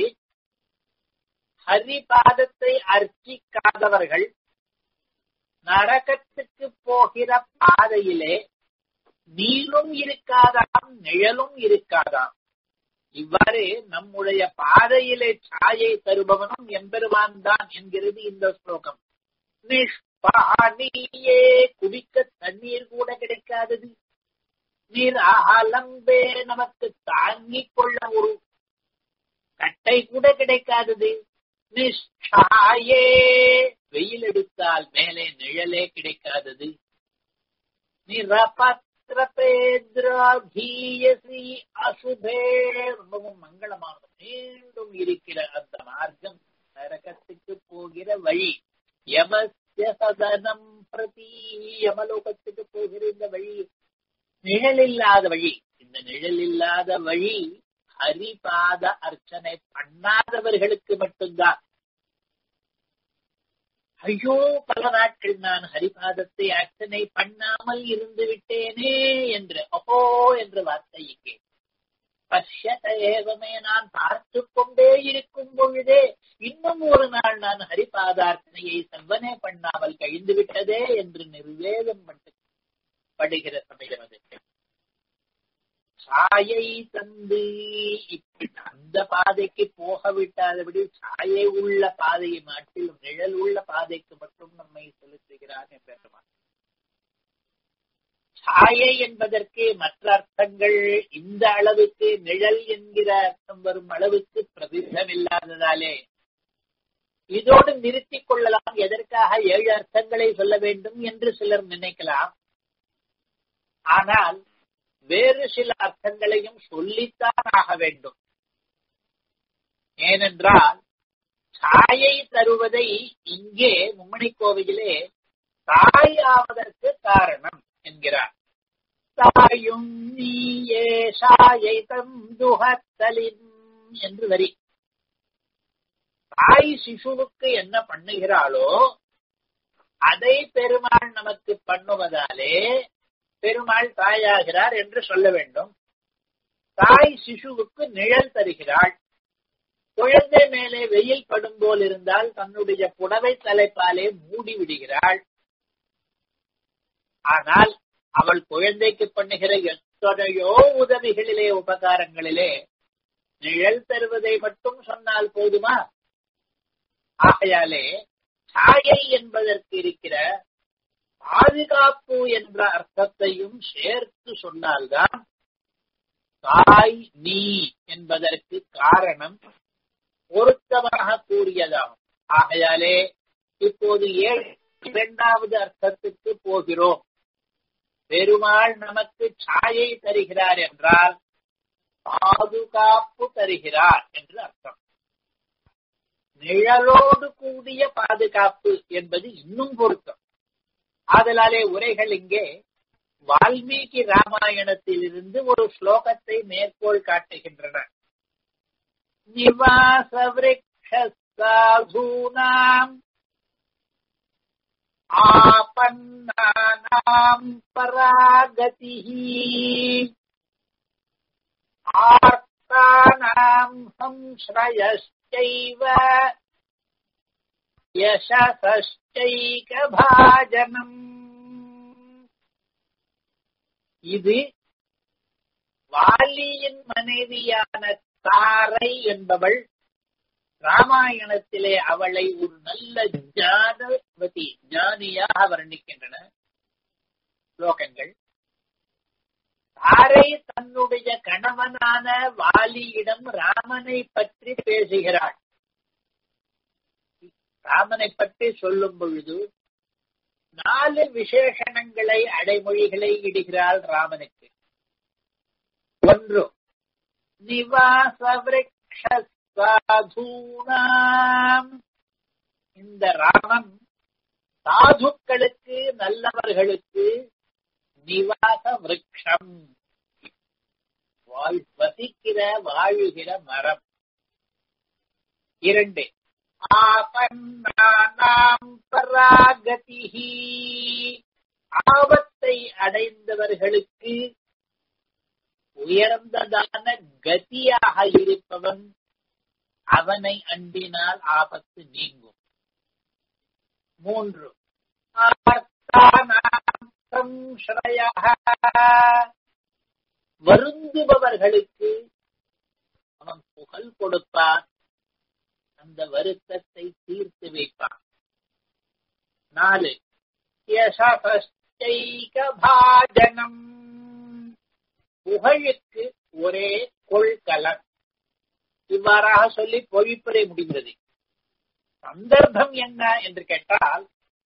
ஹரிபாதத்தை அர்ச்சிக்காதவர்கள் நரகத்துக்கு போகிற பாதையிலே நீரும் இருக்காதாம் நிழலும் இருக்காதாம் இவ்வாறு நம்முடைய பாதையிலே சாயை தருபவனும் எம்பெருமான் தான் என்கிறது இந்த ஸ்லோகம் நிஷ்பானியே குடிக்க தண்ணீர் கூட கிடைக்காதது நீர் ஆலம்பே நமக்கு தாங்கிக் கொள்ள ஒரு கட்டை கூட கிடைக்காதது நிஷ்டாயே வெயில் எடுத்தால் மேலே நிழலே கிடைக்காதது நிரபத்ரபேத்ராகீயசி அசுபே ரொம்பவும் மங்களமாக மீண்டும் இருக்கிற அந்த மார்க்கம் நரகத்துக்கு போகிற வழி யமஸ்ய தஸ்ய சதனம் பிரதி யமலோகத்துக்கு போகிற இந்த வழி நிழல் இல்லாத வழி இந்த நிழல் இல்லாத வழி ஹரிபாத அர்ச்சனை பண்ணாதவர்களுக்கு மட்டும்தான் ஐயோ பல நாட்கள் நான் ஹரிபாதத்தை அர்ச்சனை பண்ணாமல் இருந்து விட்டேனே என்று அஹோ என்ற வார்த்தை இங்கே பஷ்யத ஏவமே நான் பார்த்து கொண்டே இருக்கும் பொழுதே இன்னும் ஒரு நாள் நான் ஹரிபாதார்த்தனையை செவ்வனே பண்ணாமல் கழிந்து விட்டதே என்று நிர்வேதம் பண்ணு படுகிற சமயம் அது சாயை தந்து இப்படி அந்த பாதைக்கு போக விட்டாதபடி சாயை உள்ள பாதையை மாற்றிலும் நிழல் உள்ள பாதைக்கு மட்டும் நம்மை செலுத்துகிறான் பெருமான் சாயை என்பதற்கு மற்ற அர்த்தங்கள் இந்த அளவுக்கு நிழல் என்கிற அர்த்தம் வரும் அளவுக்கு பிரசித்தம் இல்லாததாலே இதோடு நிறுத்திக் கொள்ளலாம் எதற்காக ஏழு அர்த்தங்களை சொல்ல வேண்டும் என்று சிலர் நினைக்கலாம் ஆனால் வேறு சில அர்த்தங்களையும் சொல்லித்தான் ஆக வேண்டும் ஏனென்றால் சாயை தருவதை இங்கே மும்மணி கோவிலே தாய் ஆவதற்கு காரணம் என்கிறார் தாயும் நீயே சாயை தந்துகத்தலின் என்று வரி தாய் சிசுவுக்கு என்ன பண்ணுகிறாளோ அதை பெருமாள் நமக்கு பண்ணுவதாலே பெருமாள் தாயாகிறார் என்று சொல்ல வேண்டும் தாய் சிசுவுக்கு நிழல் தருகிறாள் குழந்தை மேலே வெயில் படும் போல் இருந்தால் தன்னுடைய புடவை தலைப்பாலே மூடி விடுகிறாள் ஆனால் அவள் குழந்தைக்கு பண்ணுகிற எத்தனையோ உதவிகளிலே உபகாரங்களிலே நிழல் தருவதை மட்டும் சொன்னால் போதுமா ஆகையாலே சாயை என்பதற்கு இருக்கிற பாதுகாப்பு என்ற அர்த்தத்தையும் சேர்த்து சொன்னால்தான் தாய் நீ என்பதற்கு காரணம் பொருத்தமாக கூறியதாகும் ஆகையாலே இப்போது ஏழு இரண்டாவது அர்த்தத்துக்கு போகிறோம் பெருமாள் நமக்கு சாயை தருகிறார் என்றால் பாதுகாப்பு தருகிறார் என்று அர்த்தம் நிழலோடு கூடிய பாதுகாப்பு என்பது இன்னும் பொருத்தம் ஆதலாலே உரைகள் இங்கே வால்மீகி ராமாயணத்திலிருந்து ஒரு ஸ்லோகத்தை மேற்கோள் காட்டுகின்றன நிவாச விரக்ஷூனாம் ஆபன்னானாம் பராகதி ஆர்த்தானாம் ஹம்ஸ்ரயश्चैव யசசைகபாஜனம் இது வாலியின் மனைவியான தாரை என்பவள் ராமாயணத்திலே அவளை ஒரு நல்ல ஞானவதி ஞானியாக வர்ணிக்கின்றன ஸ்லோகங்கள் தாரை தன்னுடைய கணவனான வாலியிடம் ராமனை பற்றி பேசுகிறாள் ராமனை பற்றி சொல்லும் பொழுது நாலு விசேஷணங்களை அடைமொழிகளை இடுகிறாள் ராமனுக்கு ஒன்று நிவாச சாதூனாம் இந்த ராமன் சாதுக்களுக்கு நல்லவர்களுக்கு நிவாச விரக்ஷம் வசிக்கிற வாழுகிற மரம் இரண்டு ஆபன்னானாம் பராகதிஹி ஆபத்தை அடைந்தவர்களுக்கு உயர்ந்ததான கதியாக இருப்பவன் அவனை அண்டினால் ஆபத்து நீங்கும் மூன்று வருந்துபவர்களுக்கு அவன் புகழ் கொடுப்பான் அந்த வருத்தத்தை தீர்த்து வைப்பான் நாலு பாஜனம் புகழுக்கு ஒரே கொள்கலன் இவ்வாறாக சொல்லி பொழிப்புரை முடிந்தது சந்தர்ப்பம் என்ன என்று கேட்டால்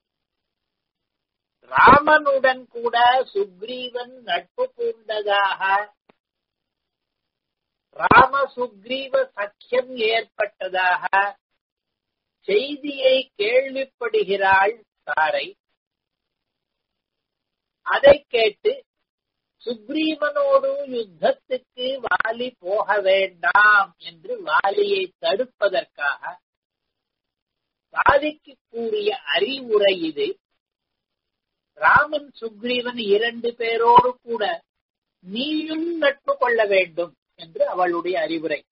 ராமனுடன் கூட சுக்ரீவன் நட்பு பூண்டதாக ராம சுக்ரீவ சக்கியம் ஏற்பட்டதாக செய்தியை கேள்விப்படுகிறாள் தாரை அதை கேட்டு சுக்ரீவனோடு யுத்தத்துக்கு வாலி போக வேண்டாம் என்று வாலியை தடுப்பதற்காக வாலிக்கு கூறிய அறிவுரை இது ராமன் சுக்ரீவன் இரண்டு பேரோடு கூட நீயும் நட்பு கொள்ள வேண்டும் என்று அவளுடைய அறிவுரை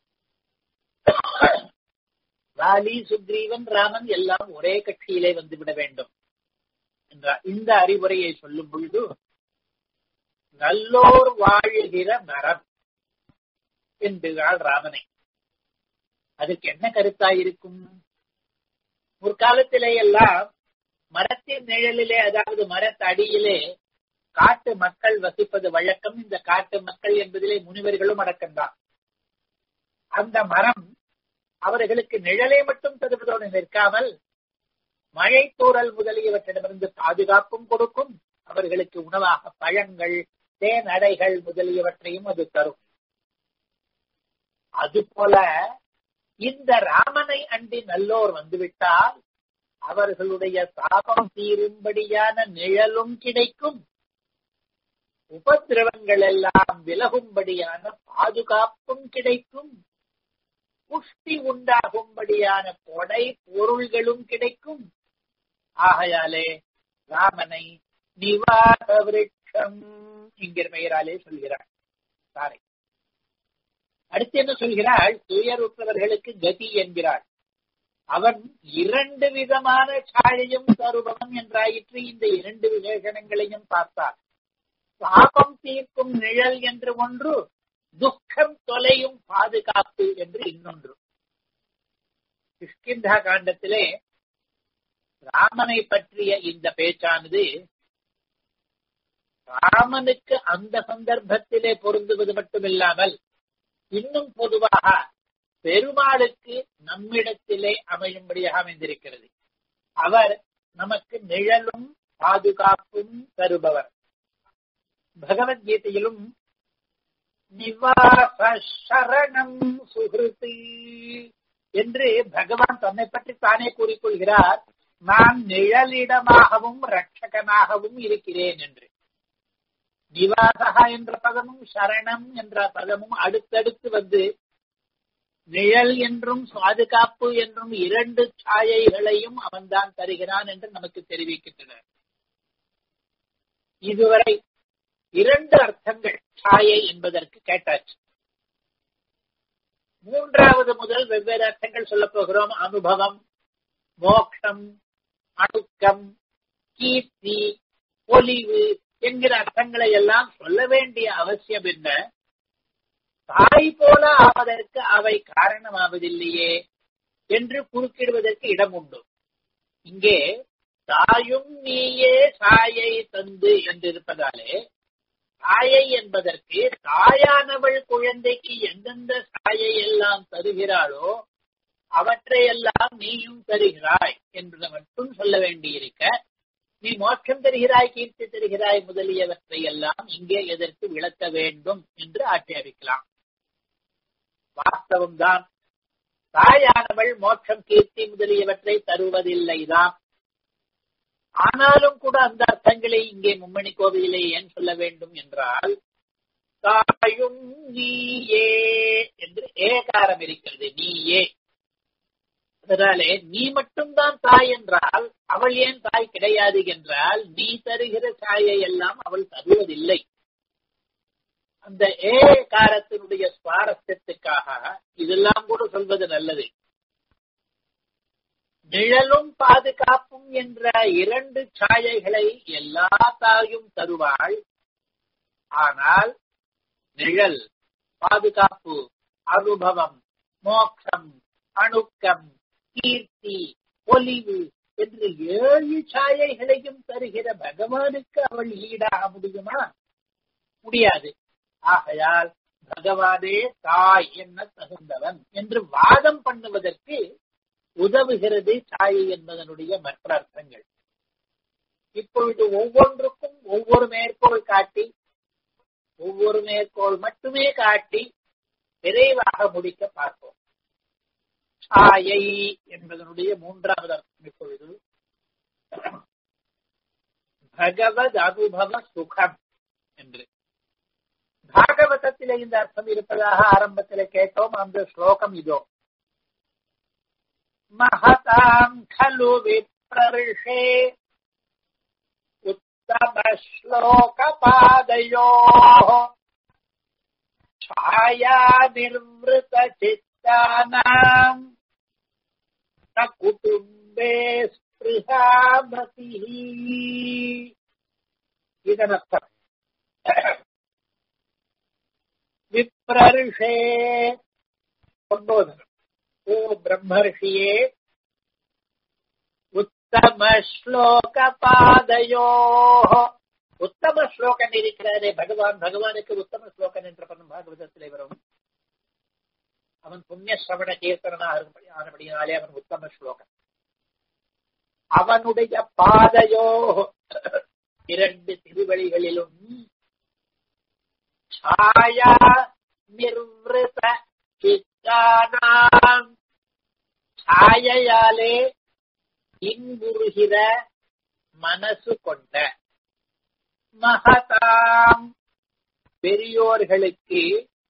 வாலி சுக்ரீவன் ராமன் எல்லாம் ஒரே கட்சியிலே வந்துவிட வேண்டும் என்றார் இந்த அறிவுரையை சொல்லும் பொழுது நல்லோர் வாழுகிற மரம் என்கிறாள் ராமனை அதுக்கு என்ன கருத்தாயிருக்கும் முற்காலத்திலே எல்லாம் மரத்தின் நிழலிலே அதாவது மரத்தடியிலே காட்டு மக்கள் வசிப்பது வழக்கம் இந்த காட்டு மக்கள் என்பதிலே முனிவர்களும் அடக்கம்தான் அந்த மரம் அவர்களுக்கு நிழலை மட்டும் தருவதோடு நிற்காமல் மழை தூறல் முதலியவற்றிடமிருந்து பாதுகாப்பும் கொடுக்கும் அவர்களுக்கு உணவாக பழங்கள் தேனடைகள் முதலியவற்றையும் அது தரும் அதுபோல இந்த ராமனை அண்டி நல்லோர் வந்துவிட்டால் அவர்களுடைய சாபம் தீரும்படியான நிழலும் கிடைக்கும் உபதிரவங்கள் எல்லாம் விலகும்படியான பாதுகாப்பும் கிடைக்கும் புஷ்டி உண்டாகும்படியான கொடை பொருள்களும் கிடைக்கும் ஆகையாலே ராமனை நிவாச விருட்சம் என்கிற பெயராலே சொல்கிறார் சாரை அடுத்து என்ன சொல்கிறாள் துயருற்றவர்களுக்கு கதி என்கிறாள் அவன் இரண்டு விதமான சாழையும் தருபவன் என்றாயிற்று இந்த இரண்டு விசேஷணங்களையும் பார்த்தார் சாபம் தீர்க்கும் நிழல் என்று ஒன்று துக்கம் தொலையும் பாதுகாப்பு என்று இன்னொன்று கிஷ்கிந்தா காண்டத்திலே ராமனை பற்றிய இந்த பேச்சானது ராமனுக்கு அந்த சந்தர்ப்பத்திலே பொருந்துவது மட்டுமில்லாமல் இன்னும் பொதுவாக பெருமாளுக்கு நம்மிடத்திலே அமையும்படியாக அமைந்திருக்கிறது அவர் நமக்கு நிழலும் பாதுகாப்பும் தருபவர் பகவத்கீதையிலும் நிவாச சரணம் சுகிருதி என்று பகவான் தன்னை பற்றி தானே கூறிக்கொள்கிறார் நான் நிழலிடமாகவும் ரட்சகனாகவும் இருக்கிறேன் என்று நிவாசகா என்ற பதமும் சரணம் என்ற பதமும் அடுத்தடுத்து வந்து நிழல் என்றும் பாதுகாப்பு என்றும் இரண்டு சாயைகளையும் அவன்தான் தருகிறான் என்று நமக்கு தெரிவிக்கின்றனர் இதுவரை இரண்டு அர்த்தங்கள் சாயை என்பதற்கு கேட்டாச்சு மூன்றாவது முதல் வெவ்வேறு அர்த்தங்கள் சொல்ல போகிறோம் அனுபவம் மோக்ஷம் அணுக்கம் கீர்த்தி பொலிவு என்கிற அர்த்தங்களை எல்லாம் சொல்ல வேண்டிய அவசியம் என்ன தாய் போல ஆவதற்கு அவை காரணமாவதில்லையே என்று குறுக்கிடுவதற்கு இடம் உண்டு இங்கே தாயும் நீயே சாயை தந்து என்றிருப்பதாலே சாயை என்பதற்கு தாயானவள் குழந்தைக்கு எந்தெந்த சாயை எல்லாம் தருகிறாளோ அவற்றையெல்லாம் நீயும் தருகிறாய் என்பதை மட்டும் சொல்ல வேண்டியிருக்க நீ மோட்சம் தருகிறாய் கீர்த்தி தருகிறாய் முதலியவற்றை எல்லாம் இங்கே எதற்கு விளக்க வேண்டும் என்று ஆட்சேபிக்கலாம் வாஸ்தவம் தான் தாயானவள் மோட்சம் கீர்த்தி முதலியவற்றை தருவதில்லைதான் ஆனாலும் கூட அந்த அர்த்தங்களை இங்கே மும்மணி கோவிலே ஏன் சொல்ல வேண்டும் என்றால் தாயும் நீயே என்று ஏகாரம் இருக்கிறது நீயே அதனாலே நீ மட்டும்தான் தாய் என்றால் அவள் ஏன் தாய் கிடையாது என்றால் நீ தருகிற தாயை எல்லாம் அவள் தருவதில்லை அந்த ஏகாரத்தினுடைய சுவாரஸ்யத்துக்காக இதெல்லாம் கூட சொல்வது நல்லது நிழலும் பாதுகாப்பும் என்ற இரண்டு சாயைகளை எல்லா தாயும் தருவாள் ஆனால் நிழல் பாதுகாப்பு அனுபவம் மோட்சம் அணுக்கம் கீர்த்தி பொலிவு என்று ஏழு சாயைகளையும் தருகிற பகவானுக்கு அவள் ஈடாக முடியுமா முடியாது ஆகையால் பகவானே தாய் என்ன தகுந்தவன் என்று வாதம் பண்ணுவதற்கு உதவுகிறது சாயை என்பதனுடைய மற்ற அர்த்தங்கள் இப்பொழுது ஒவ்வொன்றுக்கும் ஒவ்வொரு மேற்கோள் காட்டி ஒவ்வொரு மேற்கோள் மட்டுமே காட்டி விரைவாக முடிக்க பார்ப்போம் சாயை என்பதனுடைய மூன்றாவது அர்த்தம் இப்பொழுது பகவத் அனுபவ சுகம் என்று பாகவதத்திலே இந்த அர்த்தம் இருப்பதாக ஆரம்பத்திலே கேட்டோம் அந்த ஸ்லோகம் இதோ மகதாம் खलु विप्रऋषे उत्तमश्लोकपादयोः छायानिर्वृतचित्तानाम् न कुटुम्बे स्पृहामतिः இதனர்த்தம் விப்ரர்ஷே சம்போதனம் ஓ பிரம்மர்ஷியே உத்தம ஸ்லோக பாதையோ உத்தம ஸ்லோகன் இருக்கிறாரே பகவான் பகவானுக்கு உத்தம ஸ்லோகன் என்ற பதம் பாகவதத்திலே வரும் அவன் புண்ணிய சிரவண கீர்த்தனா ஆனபடினாலே அவன் உத்தம ஸ்லோகன் அவனுடைய பாதையோ இரண்டு திருவழிகளிலும் छाया நிர்வൃത சித்தானாம் சாயையாலே இன்புறுகிற மனசு கொண்ட மகதாம் பெரியோர்களுக்கு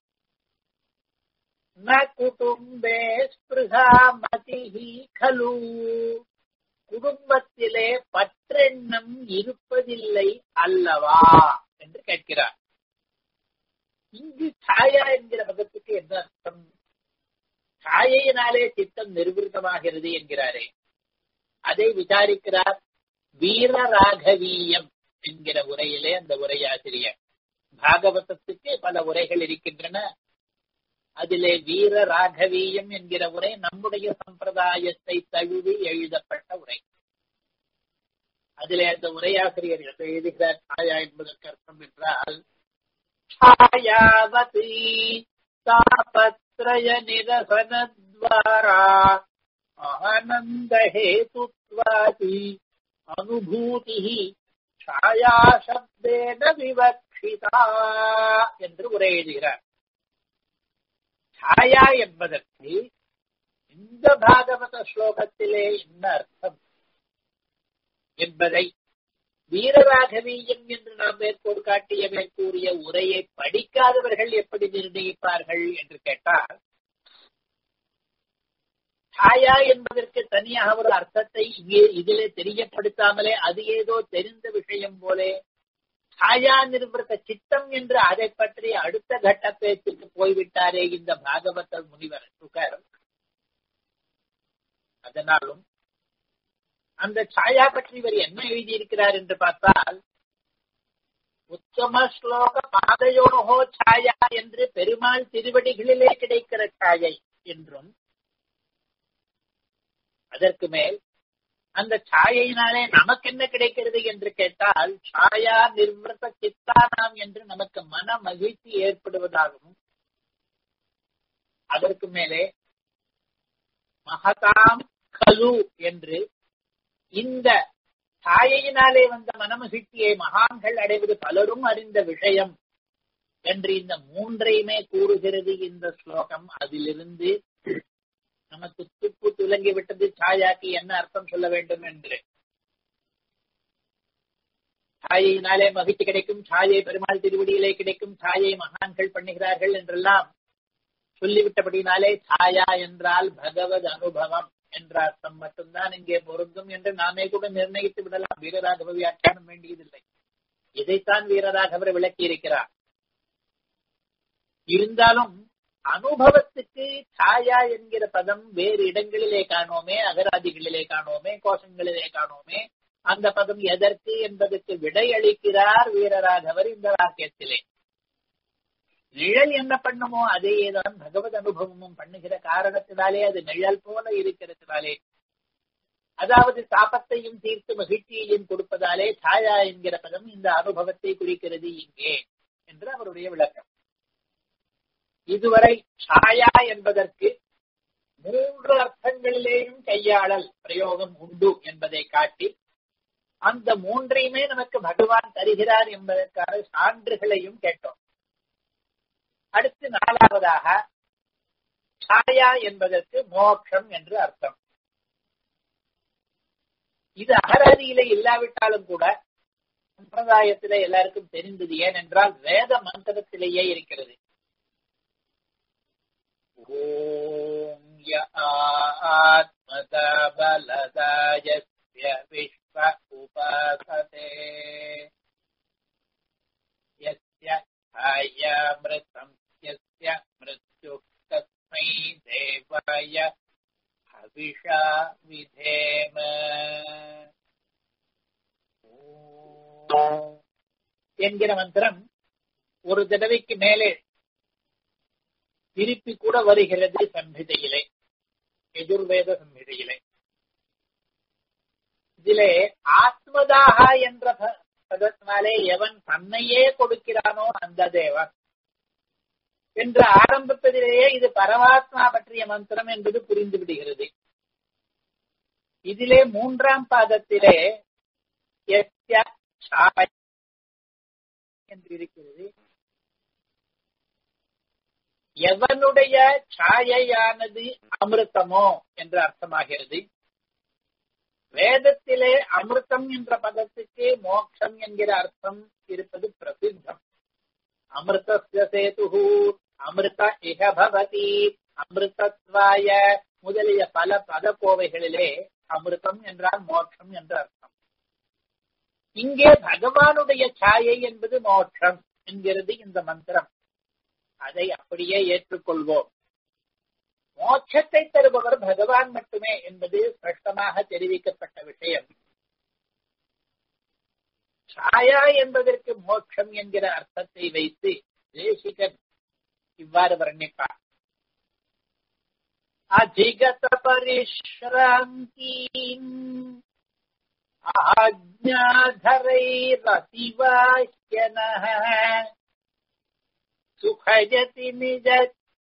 ந குடும்பே ஸ்பிருகாமதிஹி கலு குடும்பத்திலே பற்றெண்ணம் இருப்பதில்லை அல்லவா என்று கேட்கிறார் இங்கு சாயா என்கிற பதத்துக்கு என்ன அர்த்தம் சாயையினாலே சித்தம் நிர்வൃத்தமாகிறது என்கிறாரே அதை விசாரிக்கிறார் வீரராகவீயம் என்கிற உரையிலே அந்த உரையாசிரியர் பாகவதத்துக்கு பல உரைகள் இருக்கின்றன அதிலே வீர ராகவீயம் என்கிற உரை நம்முடைய சம்பிரதாயத்தை தழுவி எழுதப்பட்ட உரை அதிலே அந்த உரையாசிரியர் எழுதுகிறார் சாயா என்பதற்கு அர்த்தம் என்றால் छायावती तापत्रय निरसनद्वारा अहनन्दहेतुत्वाति अनुभूतिः छायाशब्देन विवक्षिता என்று உரை எழுதுகிறார் छाया என்பதற்கு இந்த பாகவத ஸ்லோகத்திலே என்ன அர்த்தம் என்பதை வீரராகவீயம் என்று நாம் மேற்கோள் காட்டிய மேற்கூறிய உரையை படிக்காதவர்கள் எப்படி நிர்ணயிப்பார்கள் என்று கேட்டால் சாயா என்பதற்கு தனியாக ஒரு அர்த்தத்தை இங்கே இதிலே தெரியப்படுத்தாமலே அது ஏதோ தெரிந்த விஷயம் போலே சாயா நிர்வൃத்த சித்தம் என்று அதை பற்றி அடுத்த கட்ட பேச்சுக்கு போய்விட்டாரே இந்த பாகவத முனிவர் சுகர் அதனாலும் அந்த சாயா பற்றி இவர் என்ன எழுதியிருக்கிறார் என்று பார்த்தால் உத்தம ஸ்லோக பாதையோகோ சாயா என்று பெருமாள் திருவடிகளிலே கிடைக்கிற சாயை என்றும் அதற்கு மேல் அந்த சாயையினாலே நமக்கு என்ன கிடைக்கிறது என்று கேட்டால் சாயா நிர்வൃத்த சித்தானாம் என்று நமக்கு மன மகிழ்ச்சி ஏற்படுவதாகவும் அதற்கு மேலே மகதாம் கலு என்று இந்த சாயையினாலே வந்த மனமகிழ்ச்சியை மகான்கள் அடைவது பலரும் அறிந்த விஷயம் என்று இந்த மூன்றையுமே கூறுகிறது இந்த ஸ்லோகம் அதிலிருந்து நமக்கு துப்பு துலங்கி விட்டது சாயாக்கு என்ன அர்த்தம் சொல்ல வேண்டும் என்று சாயையினாலே மகிழ்ச்சி கிடைக்கும் சாயை பெருமாள் திருவடியிலே கிடைக்கும் சாயை மகான்கள் பண்ணுகிறார்கள் என்றெல்லாம் சொல்லிவிட்டபடினாலே சாயா என்றால் பகவத் அனுபவம் என்ற அர்த்தம் மட்டும்தான் இங்கே பொருந்தும் என்று நாமே கூட நிர்ணயித்து விடலாம் வீரராகவ வியாக்கியானம் வேண்டியதில்லை இதைத்தான் வீரராகவர் விளக்கி இருக்கிறார் இருந்தாலும் அனுபவத்துக்கு சாயா என்கிற பதம் வேறு இடங்களிலே காணோமே அகராதிகளிலே காணோமே கோஷங்களிலே காணோமே அந்த பதம் எதற்கு என்பதற்கு விடையளிக்கிறார் வீரராகவர் இந்த வாக்கியத்திலே நிழல் என்ன பண்ணுமோ அதேதான் பகவத் அனுபவமும் பண்ணுகிற காரணத்தினாலே அது நிழல் போல இருக்கிறதுனாலே அதாவது தாபத்தையும் தீர்த்து மகிழ்ச்சியையும் கொடுப்பதாலே சாயா என்கிற பதம் இந்த அனுபவத்தை குறிக்கிறது இங்கே என்று அவருடைய விளக்கம் இதுவரை சாயா என்பதற்கு மூன்று அர்த்தங்களிலேயும் கையாளல் பிரயோகம் உண்டு என்பதை காட்டி அந்த மூன்றையுமே நமக்கு பகவான் தருகிறார் என்பதற்கான சான்றுகளையும் கேட்டோம் அடுத்து நாலாவதாக சாயா என்பதற்கு மோட்சம் என்று அர்த்தம் இது அகராதியிலே இல்லாவிட்டாலும் கூட சம்பிரதாயத்திலே எல்லாருக்கும் தெரிந்தது ஏனென்றால் வேத மந்திரத்திலேயே இருக்கிறது ஓம் ய ஆத்மத பலதாயஸ்ய விஸ்வ உபாசதே யஸ்ய அயமிருதம் யஸ்ய மிருத்யு தஸ்மை தேவாய அபிஷா விதேம என்கிற மந்திரம் ஒரு தடவைக்கு மேலே திருப்பி கூட வருகிறது சம்ஹிதையிலே எதிர்வேத சம்ஹிதையிலே இதிலே ஆத்மதாக என்ற பதத்தினாலே எவன் தன்னையே கொடுக்கிறானோ அந்த தேவன் என்று ஆரம்பிப்பதிலேயே இது பரமாத்மா பற்றிய மந்திரம் என்பது புரிந்து விடுகிறது இதிலே மூன்றாம் பாதத்திலே என்று இருக்கிறது எவனுடைய சாயையானது அமிர்தமோ என்று அர்த்தமாகிறது வேதத்திலே அமிர்தம் என்ற பதத்துக்கு மோட்சம் என்கிற அர்த்தம் இருப்பது பிரசித்தம் அமிர்தஸ்ய சேது அமிர்த இக பவதி அமிர்தத்வாய முதலிய பல பதக்கோவைகளிலே அமிர்தம் என்றால் மோட்சம் என்ற அர்த்தம் இங்கே பகவானுடைய சாயை என்பது மோட்சம் என்கிறது இந்த மந்திரம் அதை அப்படியே ஏற்றுக்கொள்வோம் மோட்சத்தை தருபவர் பகவான் மட்டுமே என்பது ஸ்பஷ்டமாக தெரிவிக்கப்பட்ட விஷயம் சாயா என்பதற்கு மோட்சம் என்கிற அர்த்தத்தை வைத்து தேசிகன் இவ்வாறு வர்ணிப்பார் அதிகத பரிஷ்ராந்தீன் ஆஜ்ஞாதரைரசிவாஹ்யனः சுகஜதி நிஜ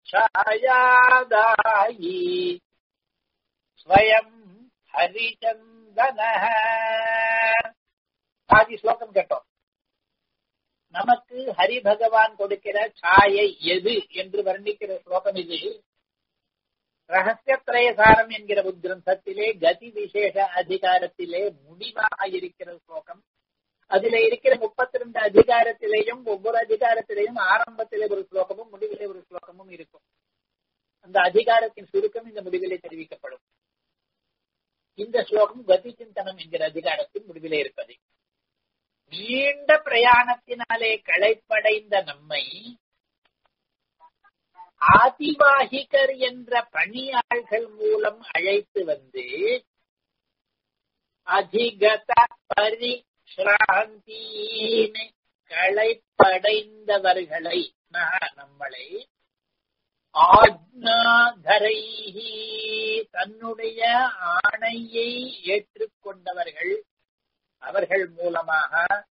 छायादायी ஸ்வயம் ஹரிச்சந்தன ஆதி ஸ்லோகம் கேட்டோம் நமக்கு ஹரி பகவான் கொடுக்கிற சாயை எது என்று வர்ணிக்கிற ஸ்லோகம் இது ரகசியத்ரயசாரம் என்கிற உத்கிரந்தத்திலே கதி விசேஷ அதிகாரத்திலே முடிவாக இருக்கிற ஸ்லோகம் அதிலே இருக்கிற முப்பத்தி ரெண்டு அதிகாரத்திலேயும் ஒவ்வொரு அதிகாரத்திலேயும் ஆரம்பத்திலே ஒரு ஸ்லோகமும் முடிவிலே ஒரு ஸ்லோகமும் இருக்கும் அந்த அதிகாரத்தின் சுருக்கம் இந்த முடிவிலே தெரிவிக்கப்படும் இந்த ஸ்லோகம் கதி சிந்தனம் என்கிற அதிகாரத்தின் முடிவிலே இருப்பது நீண்ட பிரயாணத்தினாலே களைப்படைந்த நம்மை ஆதிவாகிகர் என்ற பணியாள்கள் மூலம் அழைத்து வந்து அதிகத பரி ஸ்ராந்தீன் களைப்படைந்தவர்களை நம்மளை ஆஜ்ஞாதரை தன்னுடைய ஆணையை ஏற்றுக்கொண்டவர்கள் அவர்கள் மூலமாக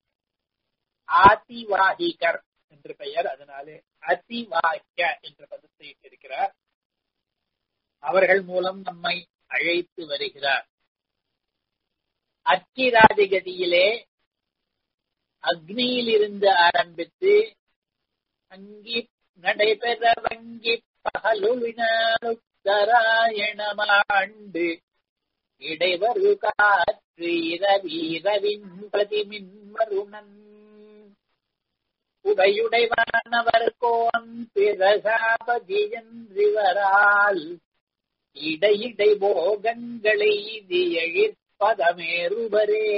ஆதிவாகிகர் என்று பெயர் அதனாலே அதிவாக்கிய என்ற பதத்தை இருக்கிறார் அவர்கள் மூலம் நம்மை அழைத்து வருகிறார் அச்சிராதிகதியிலே அக்னியிலிருந்து ஆரம்பித்து அங்கி நடைபெற வங்கி பகலுவினாலுத்தராயணமாண்டு இடைவரு காற்று இரவீரவின் பிரதிமின் வருணன் உடையுடைவானவர் கோன் பிரசாபதியன்றிவரால் இடையிடை போகங்களை இது எழிற்பதமேறுவரே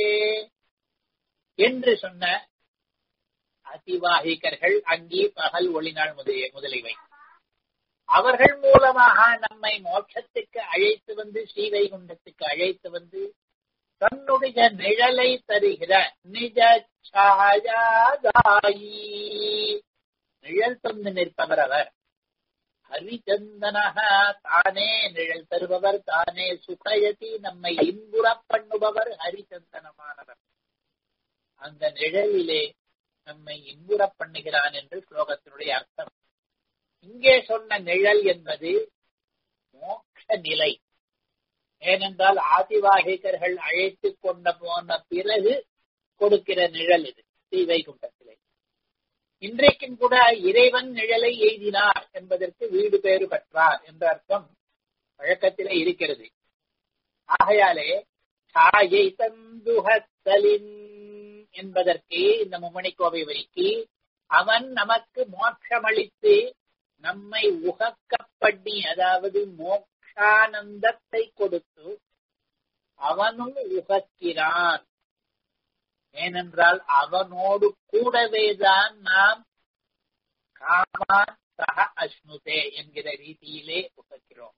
என்று சொன்ன அதிவாகிகர்கள் அங்கே பகல் ஒளிநாள் முதலிய முதலிவை அவர்கள் மூலமாக நம்மை மோட்சத்துக்கு அழைத்து வந்து ஸ்ரீவைகுண்டத்துக்கு அழைத்து வந்து தன்னுடைய நிழலை தருகிற நிஜ சாயாதாயி நிழல் தந்து நிற்பவர் அவர் ஹரிச்சந்தனக தானே நிழல் தருபவர் தானே சுகயதி நம்மை இன்புற பண்ணுபவர் ஹரிச்சந்தனமானவர் அந்த நிழலிலே நம்மை இன்புற பண்ணுகிறான் என்று ஸ்லோகத்தினுடைய அர்த்தம் இங்கே சொன்ன நிழல் என்பது மோட்ச நிலை ஏனென்றால் ஆதிவாகிகர்கள் அழைத்து கொண்ட போன பிறகு கொடுக்கிற நிழல் இது ஸ்ரீவைகுண்டத்திலே இன்றைக்கும் கூட இறைவன் நிழலை எய்தினார் என்பதற்கு வீடு பேறு பெற்றார் என்ற அர்த்தம் வழக்கத்திலே இருக்கிறது ஆகையாலே சாயை தந்துகத்தலின் என்பதற்கு இந்த மும்மணிக்கோவை வரிக்கு அவன் நமக்கு மோட்சமளித்து நம்மை உகக்கப்பண்ணி அதாவது மோக்ஷானந்தத்தை கொடுத்து அவனும் உகக்கிறான் ஏனென்றால் அவனோடு கூடவேதான் நாம் காமான் சக அஸ்னுதே என்கிற ரீதியிலே உகக்கிறோம்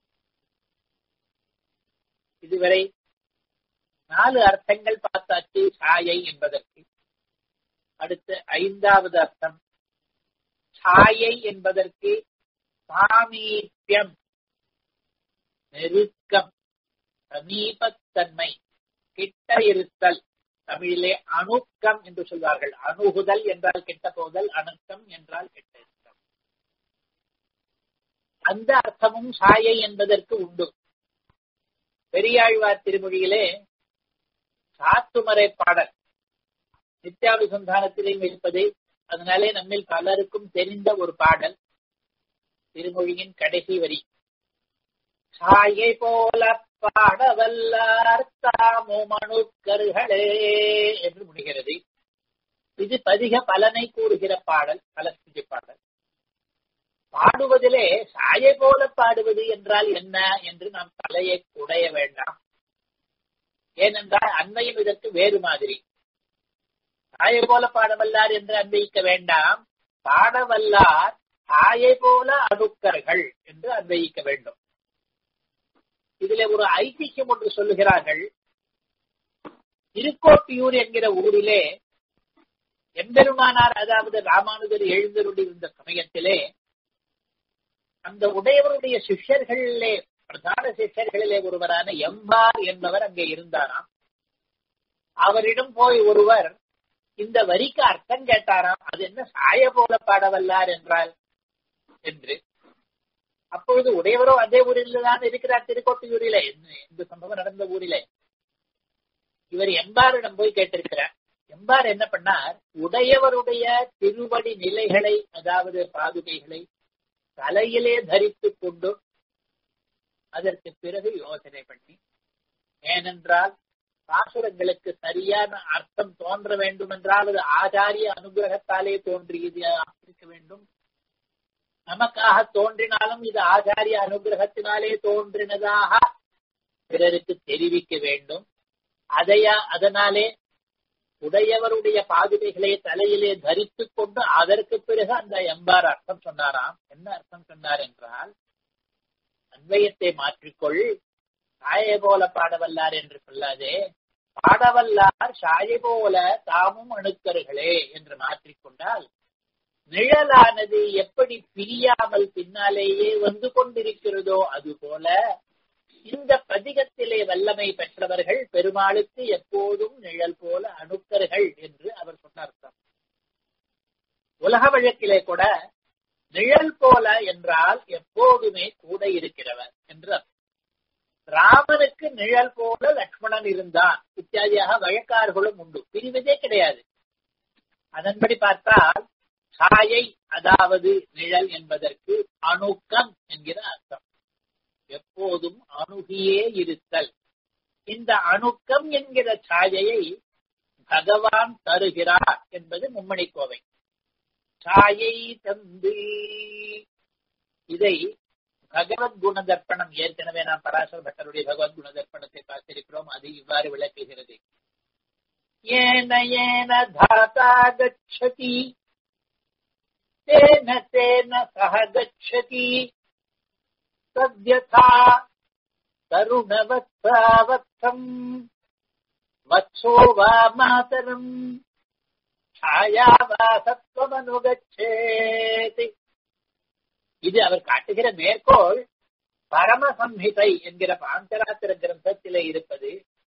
இதுவரை நாலு அர்த்தங்கள் பார்த்தாச்சு சாயை என்பதற்கு அடுத்து ஐந்தாவது அர்த்தம் சாயை என்பதற்கு சாமீபியம் நெருக்கம் சமீபத்தன்மை கிட்ட இருத்தல் தமிழிலே அணுக்கம் என்று சொல்வார்கள் அணுகுதல் என்றால் கெட்ட போதல் அணுக்கம் என்றால் கெட்ட இருத்தல் அந்த அர்த்தமும் சாயை என்பதற்கு உண்டு பெரியாழ்வார் திருமொழியிலே சாத்துமறை பாடல் நித்யாபிசந்தானத்திலேயும் இருப்பது அதனாலே நம்மில் பலருக்கும் தெரிந்த ஒரு பாடல் திருமொழியின் கடைசி வரி சாயை போல பாடவல்லார் தாமோ மனுக்கர்களே என்று முடிகிறது இது பதிக பலனை கூறுகிற பாடல் பலஸ்திஜி பாடல் பாடுவதிலே சாயை போல பாடுவது என்றால் என்ன என்று நாம் தலையை குடைய வேண்டாம் ஏனென்றால் அன்மையும் இதற்கு வேறு மாதிரி சாயை போல பாடவல்லார் என்று அன்வயிக்க வேண்டாம் பாடவல்லார் சாயை போல அடுக்கர்கள் என்று அன்வயிக்க வேண்டும் இதுல ஒரு ஐதிஹ்யம் ஒன்று சொல்லுகிறார்கள் திருக்கோட்டியூர் என்கிற ஊரிலே எம்பெருமானார் அதாவது ராமானுஜர் எழுந்தருளிருந்த சமயத்திலே அந்த உடையவருடைய சிஷ்யர்களிலே பிரதான சிஷ்யர்களிலே ஒருவரான எம்பார் என்பவர் அங்கே இருந்தாராம் அவரிடம் போய் ஒருவர் இந்த வரிக்கு அர்த்தம் கேட்டாராம் அது என்ன சாய போல பாடவல்லார் என்றால் என்று அப்பொழுது உடையவரோ அதே ஊரில் தான் இருக்கிறார் திருக்கோட்டையூரிலே இந்த சம்பவம் நடந்த ஊரிலே இவர் எம்பாரிடம் போய் கேட்டிருக்கிறார் எம்பார் என்ன பண்ணார் உடையவருடைய திருவடி நிலைகளை அதாவது பாதுகைகளை தலையிலே தரித்துக் கொண்டு அதற்கு பிறகு யோசனை பண்ணி ஏனென்றால் பாசுரங்களுக்கு சரியான அர்த்தம் தோன்ற வேண்டும் என்றால் அது ஆச்சாரிய அனுகிரகத்தாலே தோன்றியது இருக்க வேண்டும் நமக்காக தோன்றினாலும் இது ஆச்சாரிய அனுகிரகத்தினாலே தோன்றினதாக பிறருக்கு தெரிவிக்க வேண்டும் அதையா அதனாலே உடையவருடைய பாதுகைகளை தலையிலே தரித்துக் கொண்டு அதற்கு பிறகு அந்த எம்பார் அர்த்தம் சொன்னாராம் என்ன அர்த்தம் சொன்னார் என்றால் அன்வயத்தை மாற்றிக்கொள் சாயை போல பாடவல்லார் என்று சொல்லாதே பாடவல்லார் சாயை போல தாமும் அணுக்கர்களே என்று மாற்றிக்கொண்டால் நிழலானது எப்படி பிரியாமல் பின்னாலேயே வந்து கொண்டிருக்கிறதோ அதுபோல இந்த பதிகத்திலே வல்லமை பெற்றவர்கள் பெருமாளுக்கு எப்போதும் நிழல் போல அணுக்கர்கள் என்று அவர் சொன்னார் உலக வழக்கிலே கூட நிழல் போல என்றால் எப்போதுமே கூட இருக்கிறவர் என்று ராமனுக்கு நிழல் போல லக்ஷ்மணன் இருந்தான் இத்தியாதியாக வழக்கார்களும் உண்டு பிரிவதே கிடையாது அதன்படி பார்த்தால் சாயை அதாவது நிழல் என்பதற்கு அணுக்கம் என்கிற அர்த்தம் எப்போதும் அணுகியே இருத்தல் இந்த அணுக்கம் என்கிற சாயையை பகவான் தருகிறார் என்பது மும்மணி கோவை சாயை தந்து இதை பகவத் குண தர்ப்பணம் ஏற்கனவே நாம் பராசர பட்டருடைய பகவத் குண தர்ப்பணத்தை பார்த்திருக்கிறோம் அது இவ்வாறு விளக்குகிறது ஏன ஏன தாத்தா கச்சதி तेन तेन सह गच्छति तद्यथा तरुणवत्सावत्सम् वत्सो वा मातरम् छाया वा சத்வமனுகச்சேதி இது அவர் காட்டுகிற மேற்கோள் பரமசம்ஹிதை என்கிற பாந்தராத்திர கிரந்தத்திலே இருப்பது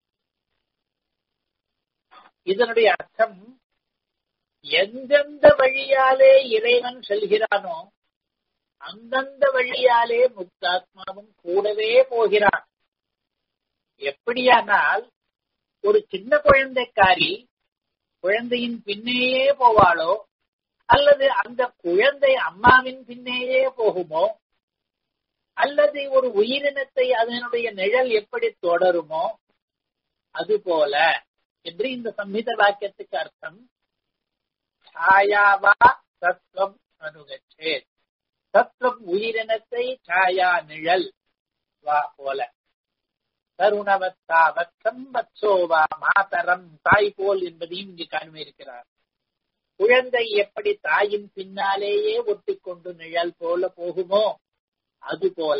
இதனுடைய அர்த்தம் எந்தெந்த வழியாலே இறைவன் செல்கிறானோ அந்தந்த வழியாலே முக்தாத்மாவும் கூடவே போகிறான் எப்படியானால் ஒரு சின்ன குழந்தைக்காரி குழந்தையின் பின்னேயே போவாளோ அல்லது அந்த குழந்தை அம்மாவின் பின்னேயே போகுமோ அல்லது ஒரு உயிரினத்தை அதனுடைய நிழல் எப்படி தொடருமோ அதுபோல என்று இந்த சம்ஹித வாக்கியத்துக்கு அர்த்தம் சாயாவா தத்துவம் அனுகச்சே தத்துவம் உயிரினத்தை சாயா நிழல் வா போல தருணவத்தாவத்தம் வத்சோவா மாதரம் தாய் போல் என்பதையும் இங்கு காண்பிருக்கிறார் குழந்தை எப்படி தாயின் பின்னாலேயே ஒட்டிக்கொண்டு நிழல் போல போகுமோ அது போல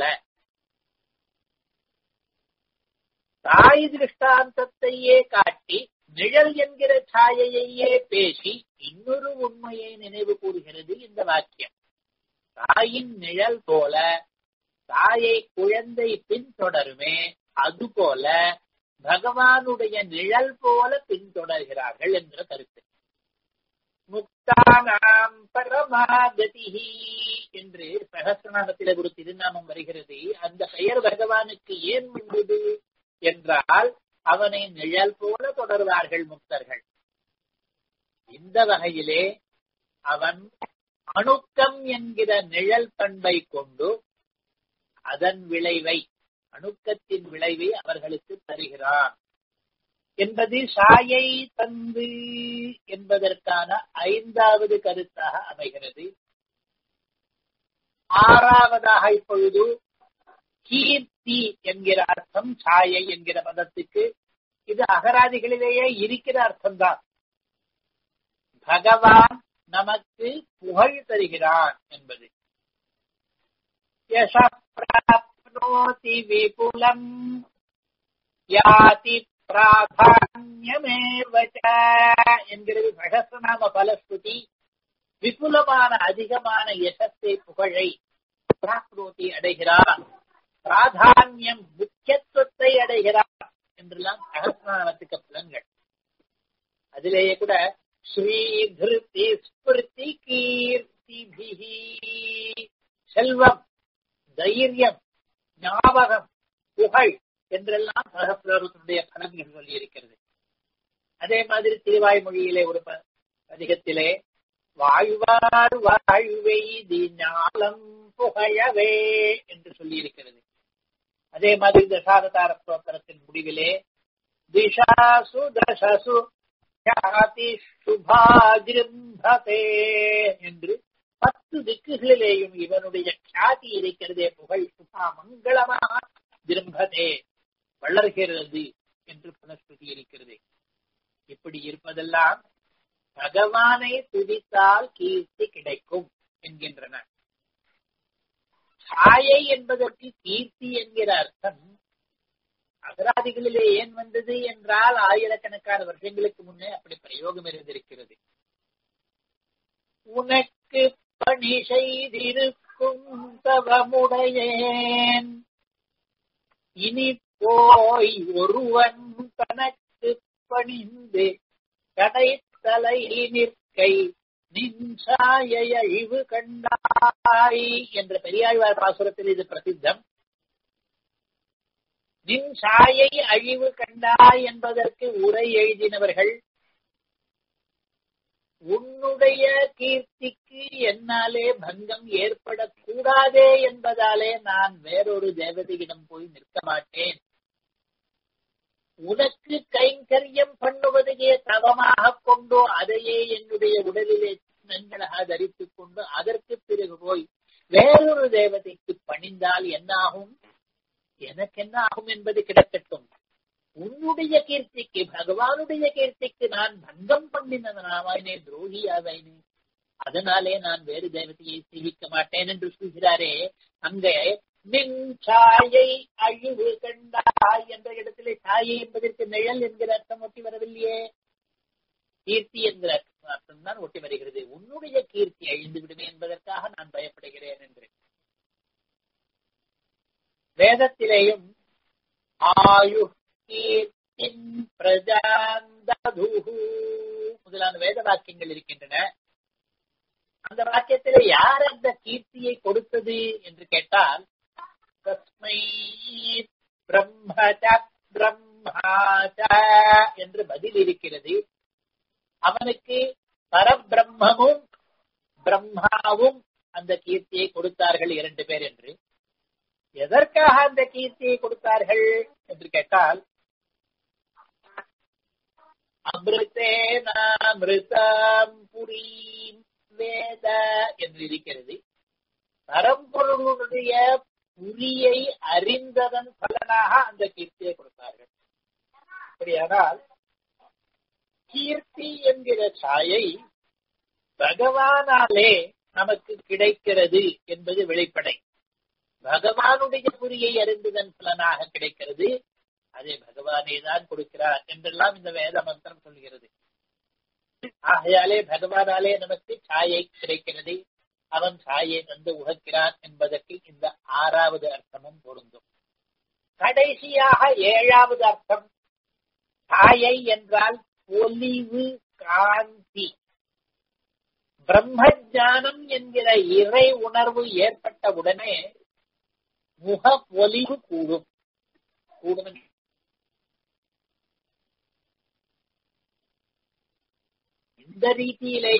தாய் திருஷ்டாந்தத்தையே காட்டி நிழல் என்கிற சாயையே பேசி இன்னொரு உண்மையை நினைவு கூறுகிறது இந்த வாக்கியம் தாயின் நிழல் போல தாயை குழந்தை பின்தொடருமே அதுபோல பகவானுடைய நிழல் போல பின்தொடர்கிறார்கள் என்ற கருத்து முக்தானாம் பரமாகதிஹி என்று சகசிரநாமத்தில ஒரு திருநாமம் வருகிறது அந்த பெயர் பகவானுக்கு ஏன் வந்தது என்றால் அவனை நிழல் போல தொடர்வார்கள் முக்தர்கள் இந்த வகையிலே அவன் அணுக்கம் என்கிற நிழல் பண்பை கொண்டு அதன் விளைவை அணுக்கத்தின் விளைவை அவர்களுக்கு தருகிறான் என்பது சாயை தந்து என்பதற்கான ஐந்தாவது கருத்தாக அமைகிறது ஆறாவதாக இப்பொழுது கீர்த்தி என்கிற அர்த்தம் சாயை என்கிற பதத்துக்கு இது அகராதிகளிலேயே இருக்கிற அர்த்தம்தான் பகவான் நமக்கு புகழ் தருகிறான் என்பது யசப்ராப்னோதி விபுலம் யாதி பிராதான்யமேவச்ச என்கிறது சகசிரநாம பலஸ்துதி விபுலமான அதிகமான யசத்தை புகழை பிராப்னோதி அடைகிறான் பிராதான்யம் முக்கியத்துவத்தை அடைகிறான் என்றெல்லாம் சகசிரநாமத்துக்கு பலன்கள் அதிலேயே கூட ஸ்ரீதிருத்தி ஸ்மிருதி கீர்த்திபிகி செல்வம் தைரியம் ஞாபகம் புகழ் என்றெல்லாம் சகசிரத்தினுடைய பலன்கள் சொல்லி இருக்கிறது அதே மாதிரி திருவாய்மொழியிலே ஒரு அதிகத்திலே வாழ்வார் வாழ்வெய்தி ஞாலம் புகழவே என்று சொல்லி இருக்கிறது அதே மாதிரி தசாவதார ஸ்தோத்திரத்தின் முடிவிலே திசாசு தசசு ख्याति சுபாஜிரும்பதே என்று பத்து திக்குகளிலேயும் இவனுடைய கியாதி இருக்கிறதே புகழ் சுபா மங்களமாக திரும்பதே வளர்கிறது என்று புனஸ்துதி இருக்கிறது இப்படி இருப்பதெல்லாம் பகவானை துதித்தால் கீர்த்தி கிடைக்கும் என்கின்றன சாயை என்பதற்கு கீர்த்தி என்கிற அர்த்தம் அகராதிகளிலே ஏன் வந்தது என்றால் ஆயிரக்கணக்கான வருஷங்களுக்கு முன்னே அப்படி பிரயோகம் இருந்திருக்கிறது உனக்கு பணி செய்திருக்கும் தவமுடையேன் இனி போய் ஒருவன் தனக்கு பணிந்து கடைத்தலை நிற்கை நின்சாய அழிவு கண்டாய் என்ற பெரியாழ்வார் பாசுரத்தில் இது பிரசித்தம் நின் சாயை அழிவு கண்டாய் என்பதற்கு உரை எழுதினவர்கள் உன்னுடைய கீர்த்திக்கு என்னாலே பங்கம் ஏற்படக்கூடாதே என்பதாலே நான் வேறொரு தேவதையிடம் போய் நிற்க மாட்டேன் உனக்கு கைங்கரியம் பண்ணுவதையே தவமாக கொண்டோ அதையே என்னுடைய உடலிலே நன்களாக தரித்துக் கொண்டு அதற்கு பிறகு போய் வேறொரு தேவதைக்கு பணிந்தால் என்னாகும் எனக்கு என்ன ஆகும் என்பது கிடக்கட்டும் உன்னுடைய கீர்த்திக்கு பகவானுடைய கீர்த்திக்கு நான் பங்கம் பண்ணினவனாவாயினே துரோகியாவாயினே அதனாலே நான் வேறு தேவதையை சேவிக்க மாட்டேன் என்று சொல்கிறாரே அங்கே நின் சாயை அழிவு கண்டாய் என்ற இடத்திலே சாயை என்பதற்கு நிழல் என்கிற அர்த்தம் ஒட்டி வரவில்லையே கீர்த்தி என்கிற அர்த்தம் தான் ஒட்டி வருகிறது உன்னுடைய கீர்த்தி அழிந்து விடுமே என்பதற்காக நான் பயப்படுகிறேன் என்று வேதத்திலேயும் ஆயு கீர்த்தின் பிரஜாந்தது முதலான வேத வாக்கியங்கள் இருக்கின்றன அந்த வாக்கியத்திலே யார் அந்த கீர்த்தியை கொடுத்தது என்று கேட்டால் தஸ்மை பிரம்மச்ச பிரம்மாச்ச என்று பதில் இருக்கிறது அவனுக்கு பரபிரம்மமும் பிரம்மாவும் அந்த கீர்த்தியை கொடுத்தார்கள் இரண்டு பேர் என்று எதற்காக அந்த கீர்த்தியை கொடுத்தார்கள் என்று கேட்டால் அமிர்தேனாமிருதம் புரீம் வேத என்று இருக்கிறது பரம்பொருளுடைய புரியை அறிந்ததன் பலனாக அந்த கீர்த்தியை கொடுத்தார்கள் அப்படியானால் கீர்த்தி என்கிற சாயை பகவானாலே நமக்கு கிடைக்கிறது என்பது வெளிப்படை பகவானுடைய புரியை அறிந்ததன் பலனாக கிடைக்கிறது அதை பகவானே தான் கொடுக்கிறார் என்றெல்லாம் இந்த வேத மந்திரம் சொல்கிறது ஆகையாலே பகவானாலே நமக்கு சாயை கிடைக்கிறது அவன் சாயை தந்து உகக்கிறான் என்பதற்கு இந்த ஆறாவது அர்த்தமும் பொருந்தும் கடைசியாக ஏழாவது அர்த்தம் சாயை என்றால் பொலிவு காந்தி பிரம்மஜானம் என்கிற இறை உணர்வு ஏற்பட்ட உடனே முக பொலிவு கூடும் கூடும் இந்த ரீதியிலே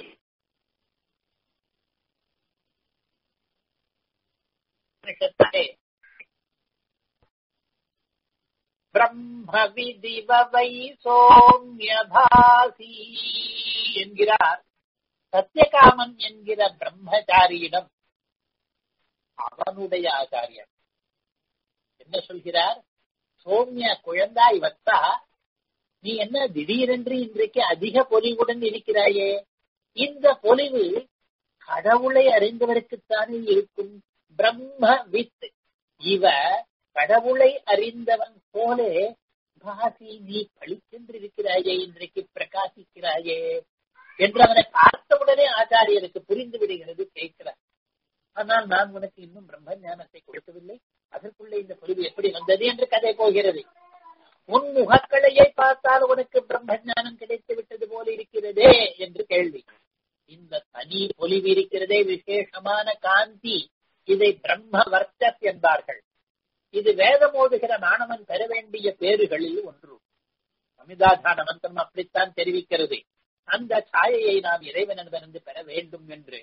பிரம்ம விதிவை சோமியபாசி என்கிறார் சத்தியகாமன் என்கிற பிரம்மச்சாரியிடம் அவனுடைய ஆச்சாரியன் என்ன சொல்கிறார் சோமிய குழந்தாய் வத்தா நீ என்ன திடீரென்று இன்றைக்கு அதிக பொலிவுடன் இருக்கிறாயே இந்த பொலிவு கடவுளை அறிந்தவருக்குத்தானே இருக்கும் பிரம்ம வித் இவ கடவுளை அறிந்தவன் போலே பாசி நீ பழிச்சென்றிருக்கிறாயே இன்றைக்கு பிரகாசிக்கிறாயே என்று அவனை பார்த்தவுடனே ஆச்சாரியருக்கு புரிந்து விடுகிறது கேட்கிறார் ஆனால் நான் உனக்கு இன்னும் பிரம்ம ஞானத்தை கொடுக்கவில்லை அதற்குள்ளே இந்த பொலிவு எப்படி வந்தது என்று கதை போகிறது உன் முகக்களையை பார்த்தால் உனக்கு பிரம்ம ஞானம் கிடைத்து விட்டது போல இருக்கிறதே என்று கேள்வி இந்த தனி பொலிவு இருக்கிறதே விசேஷமான காந்தி இதை பிரம்ம வர்த்தஸ் என்பார்கள் இது வேதம் ஓதுகிற மாணவன் பெற வேண்டிய பேறுகளில் ஒன்று சமிதாதான மந்திரம் அப்படித்தான் தெரிவிக்கிறது அந்த சாயையை நாம் இறைவனிடமிருந்து பெற வேண்டும் என்று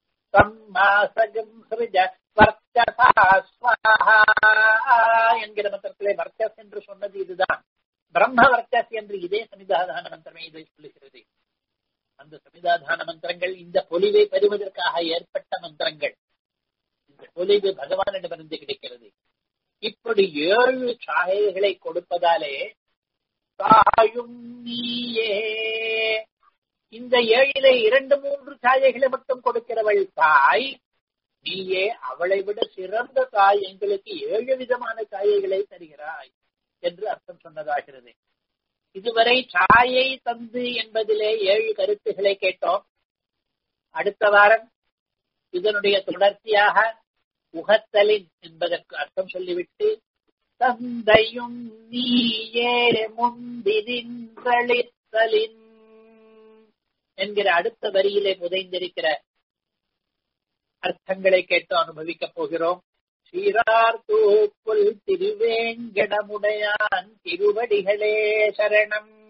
என்கிற மந்திரத்திலே வர்த்தஸ் என்று சொன்னது இதுதான் பிரம்ம வர்த்தஸ் என்று இதே சமிதாதான மந்திரமே இதை சொல்லுகிறது அந்த சமிதாதான மந்திரங்கள் இந்த பொலிவை பெறுவதற்காக ஏற்பட்ட மந்திரங்கள் இந்த பொலிவு பகவானிடமிருந்து கிடைக்கிறது இப்படி ஏழு சாயைகளை கொடுப்பதாலே தாயும் நீயே இந்த ஏழிலே இரண்டு மூன்று சாயைகளை மட்டும் கொடுக்கிறவள் தாய் நீயே அவளை விட சிறந்த தாய் எங்களுக்கு ஏழு விதமான சாயைகளை தருகிறாய் என்று அர்த்தம் சொன்னதாகிறது இதுவரை சாயை தந்து என்பதிலே ஏழு கருத்துக்களை கேட்டோம் அடுத்த வாரம் இதனுடைய தொடர்ச்சியாக உகத்தலின் என்பதற்கு அர்த்தம் சொல்லிவிட்டு தந்தையும் நீயே முந்திரின்றளித்தலின் என்கிற அடுத்த வரியிலே புதைந்திருக்கிற அர்த்தங்களை கேட்டு அனுபவிக்கப் போகிறோம் சீரார் தூப்புல் திருவேங்கடமுடையான் திருவடிகளே சரணம்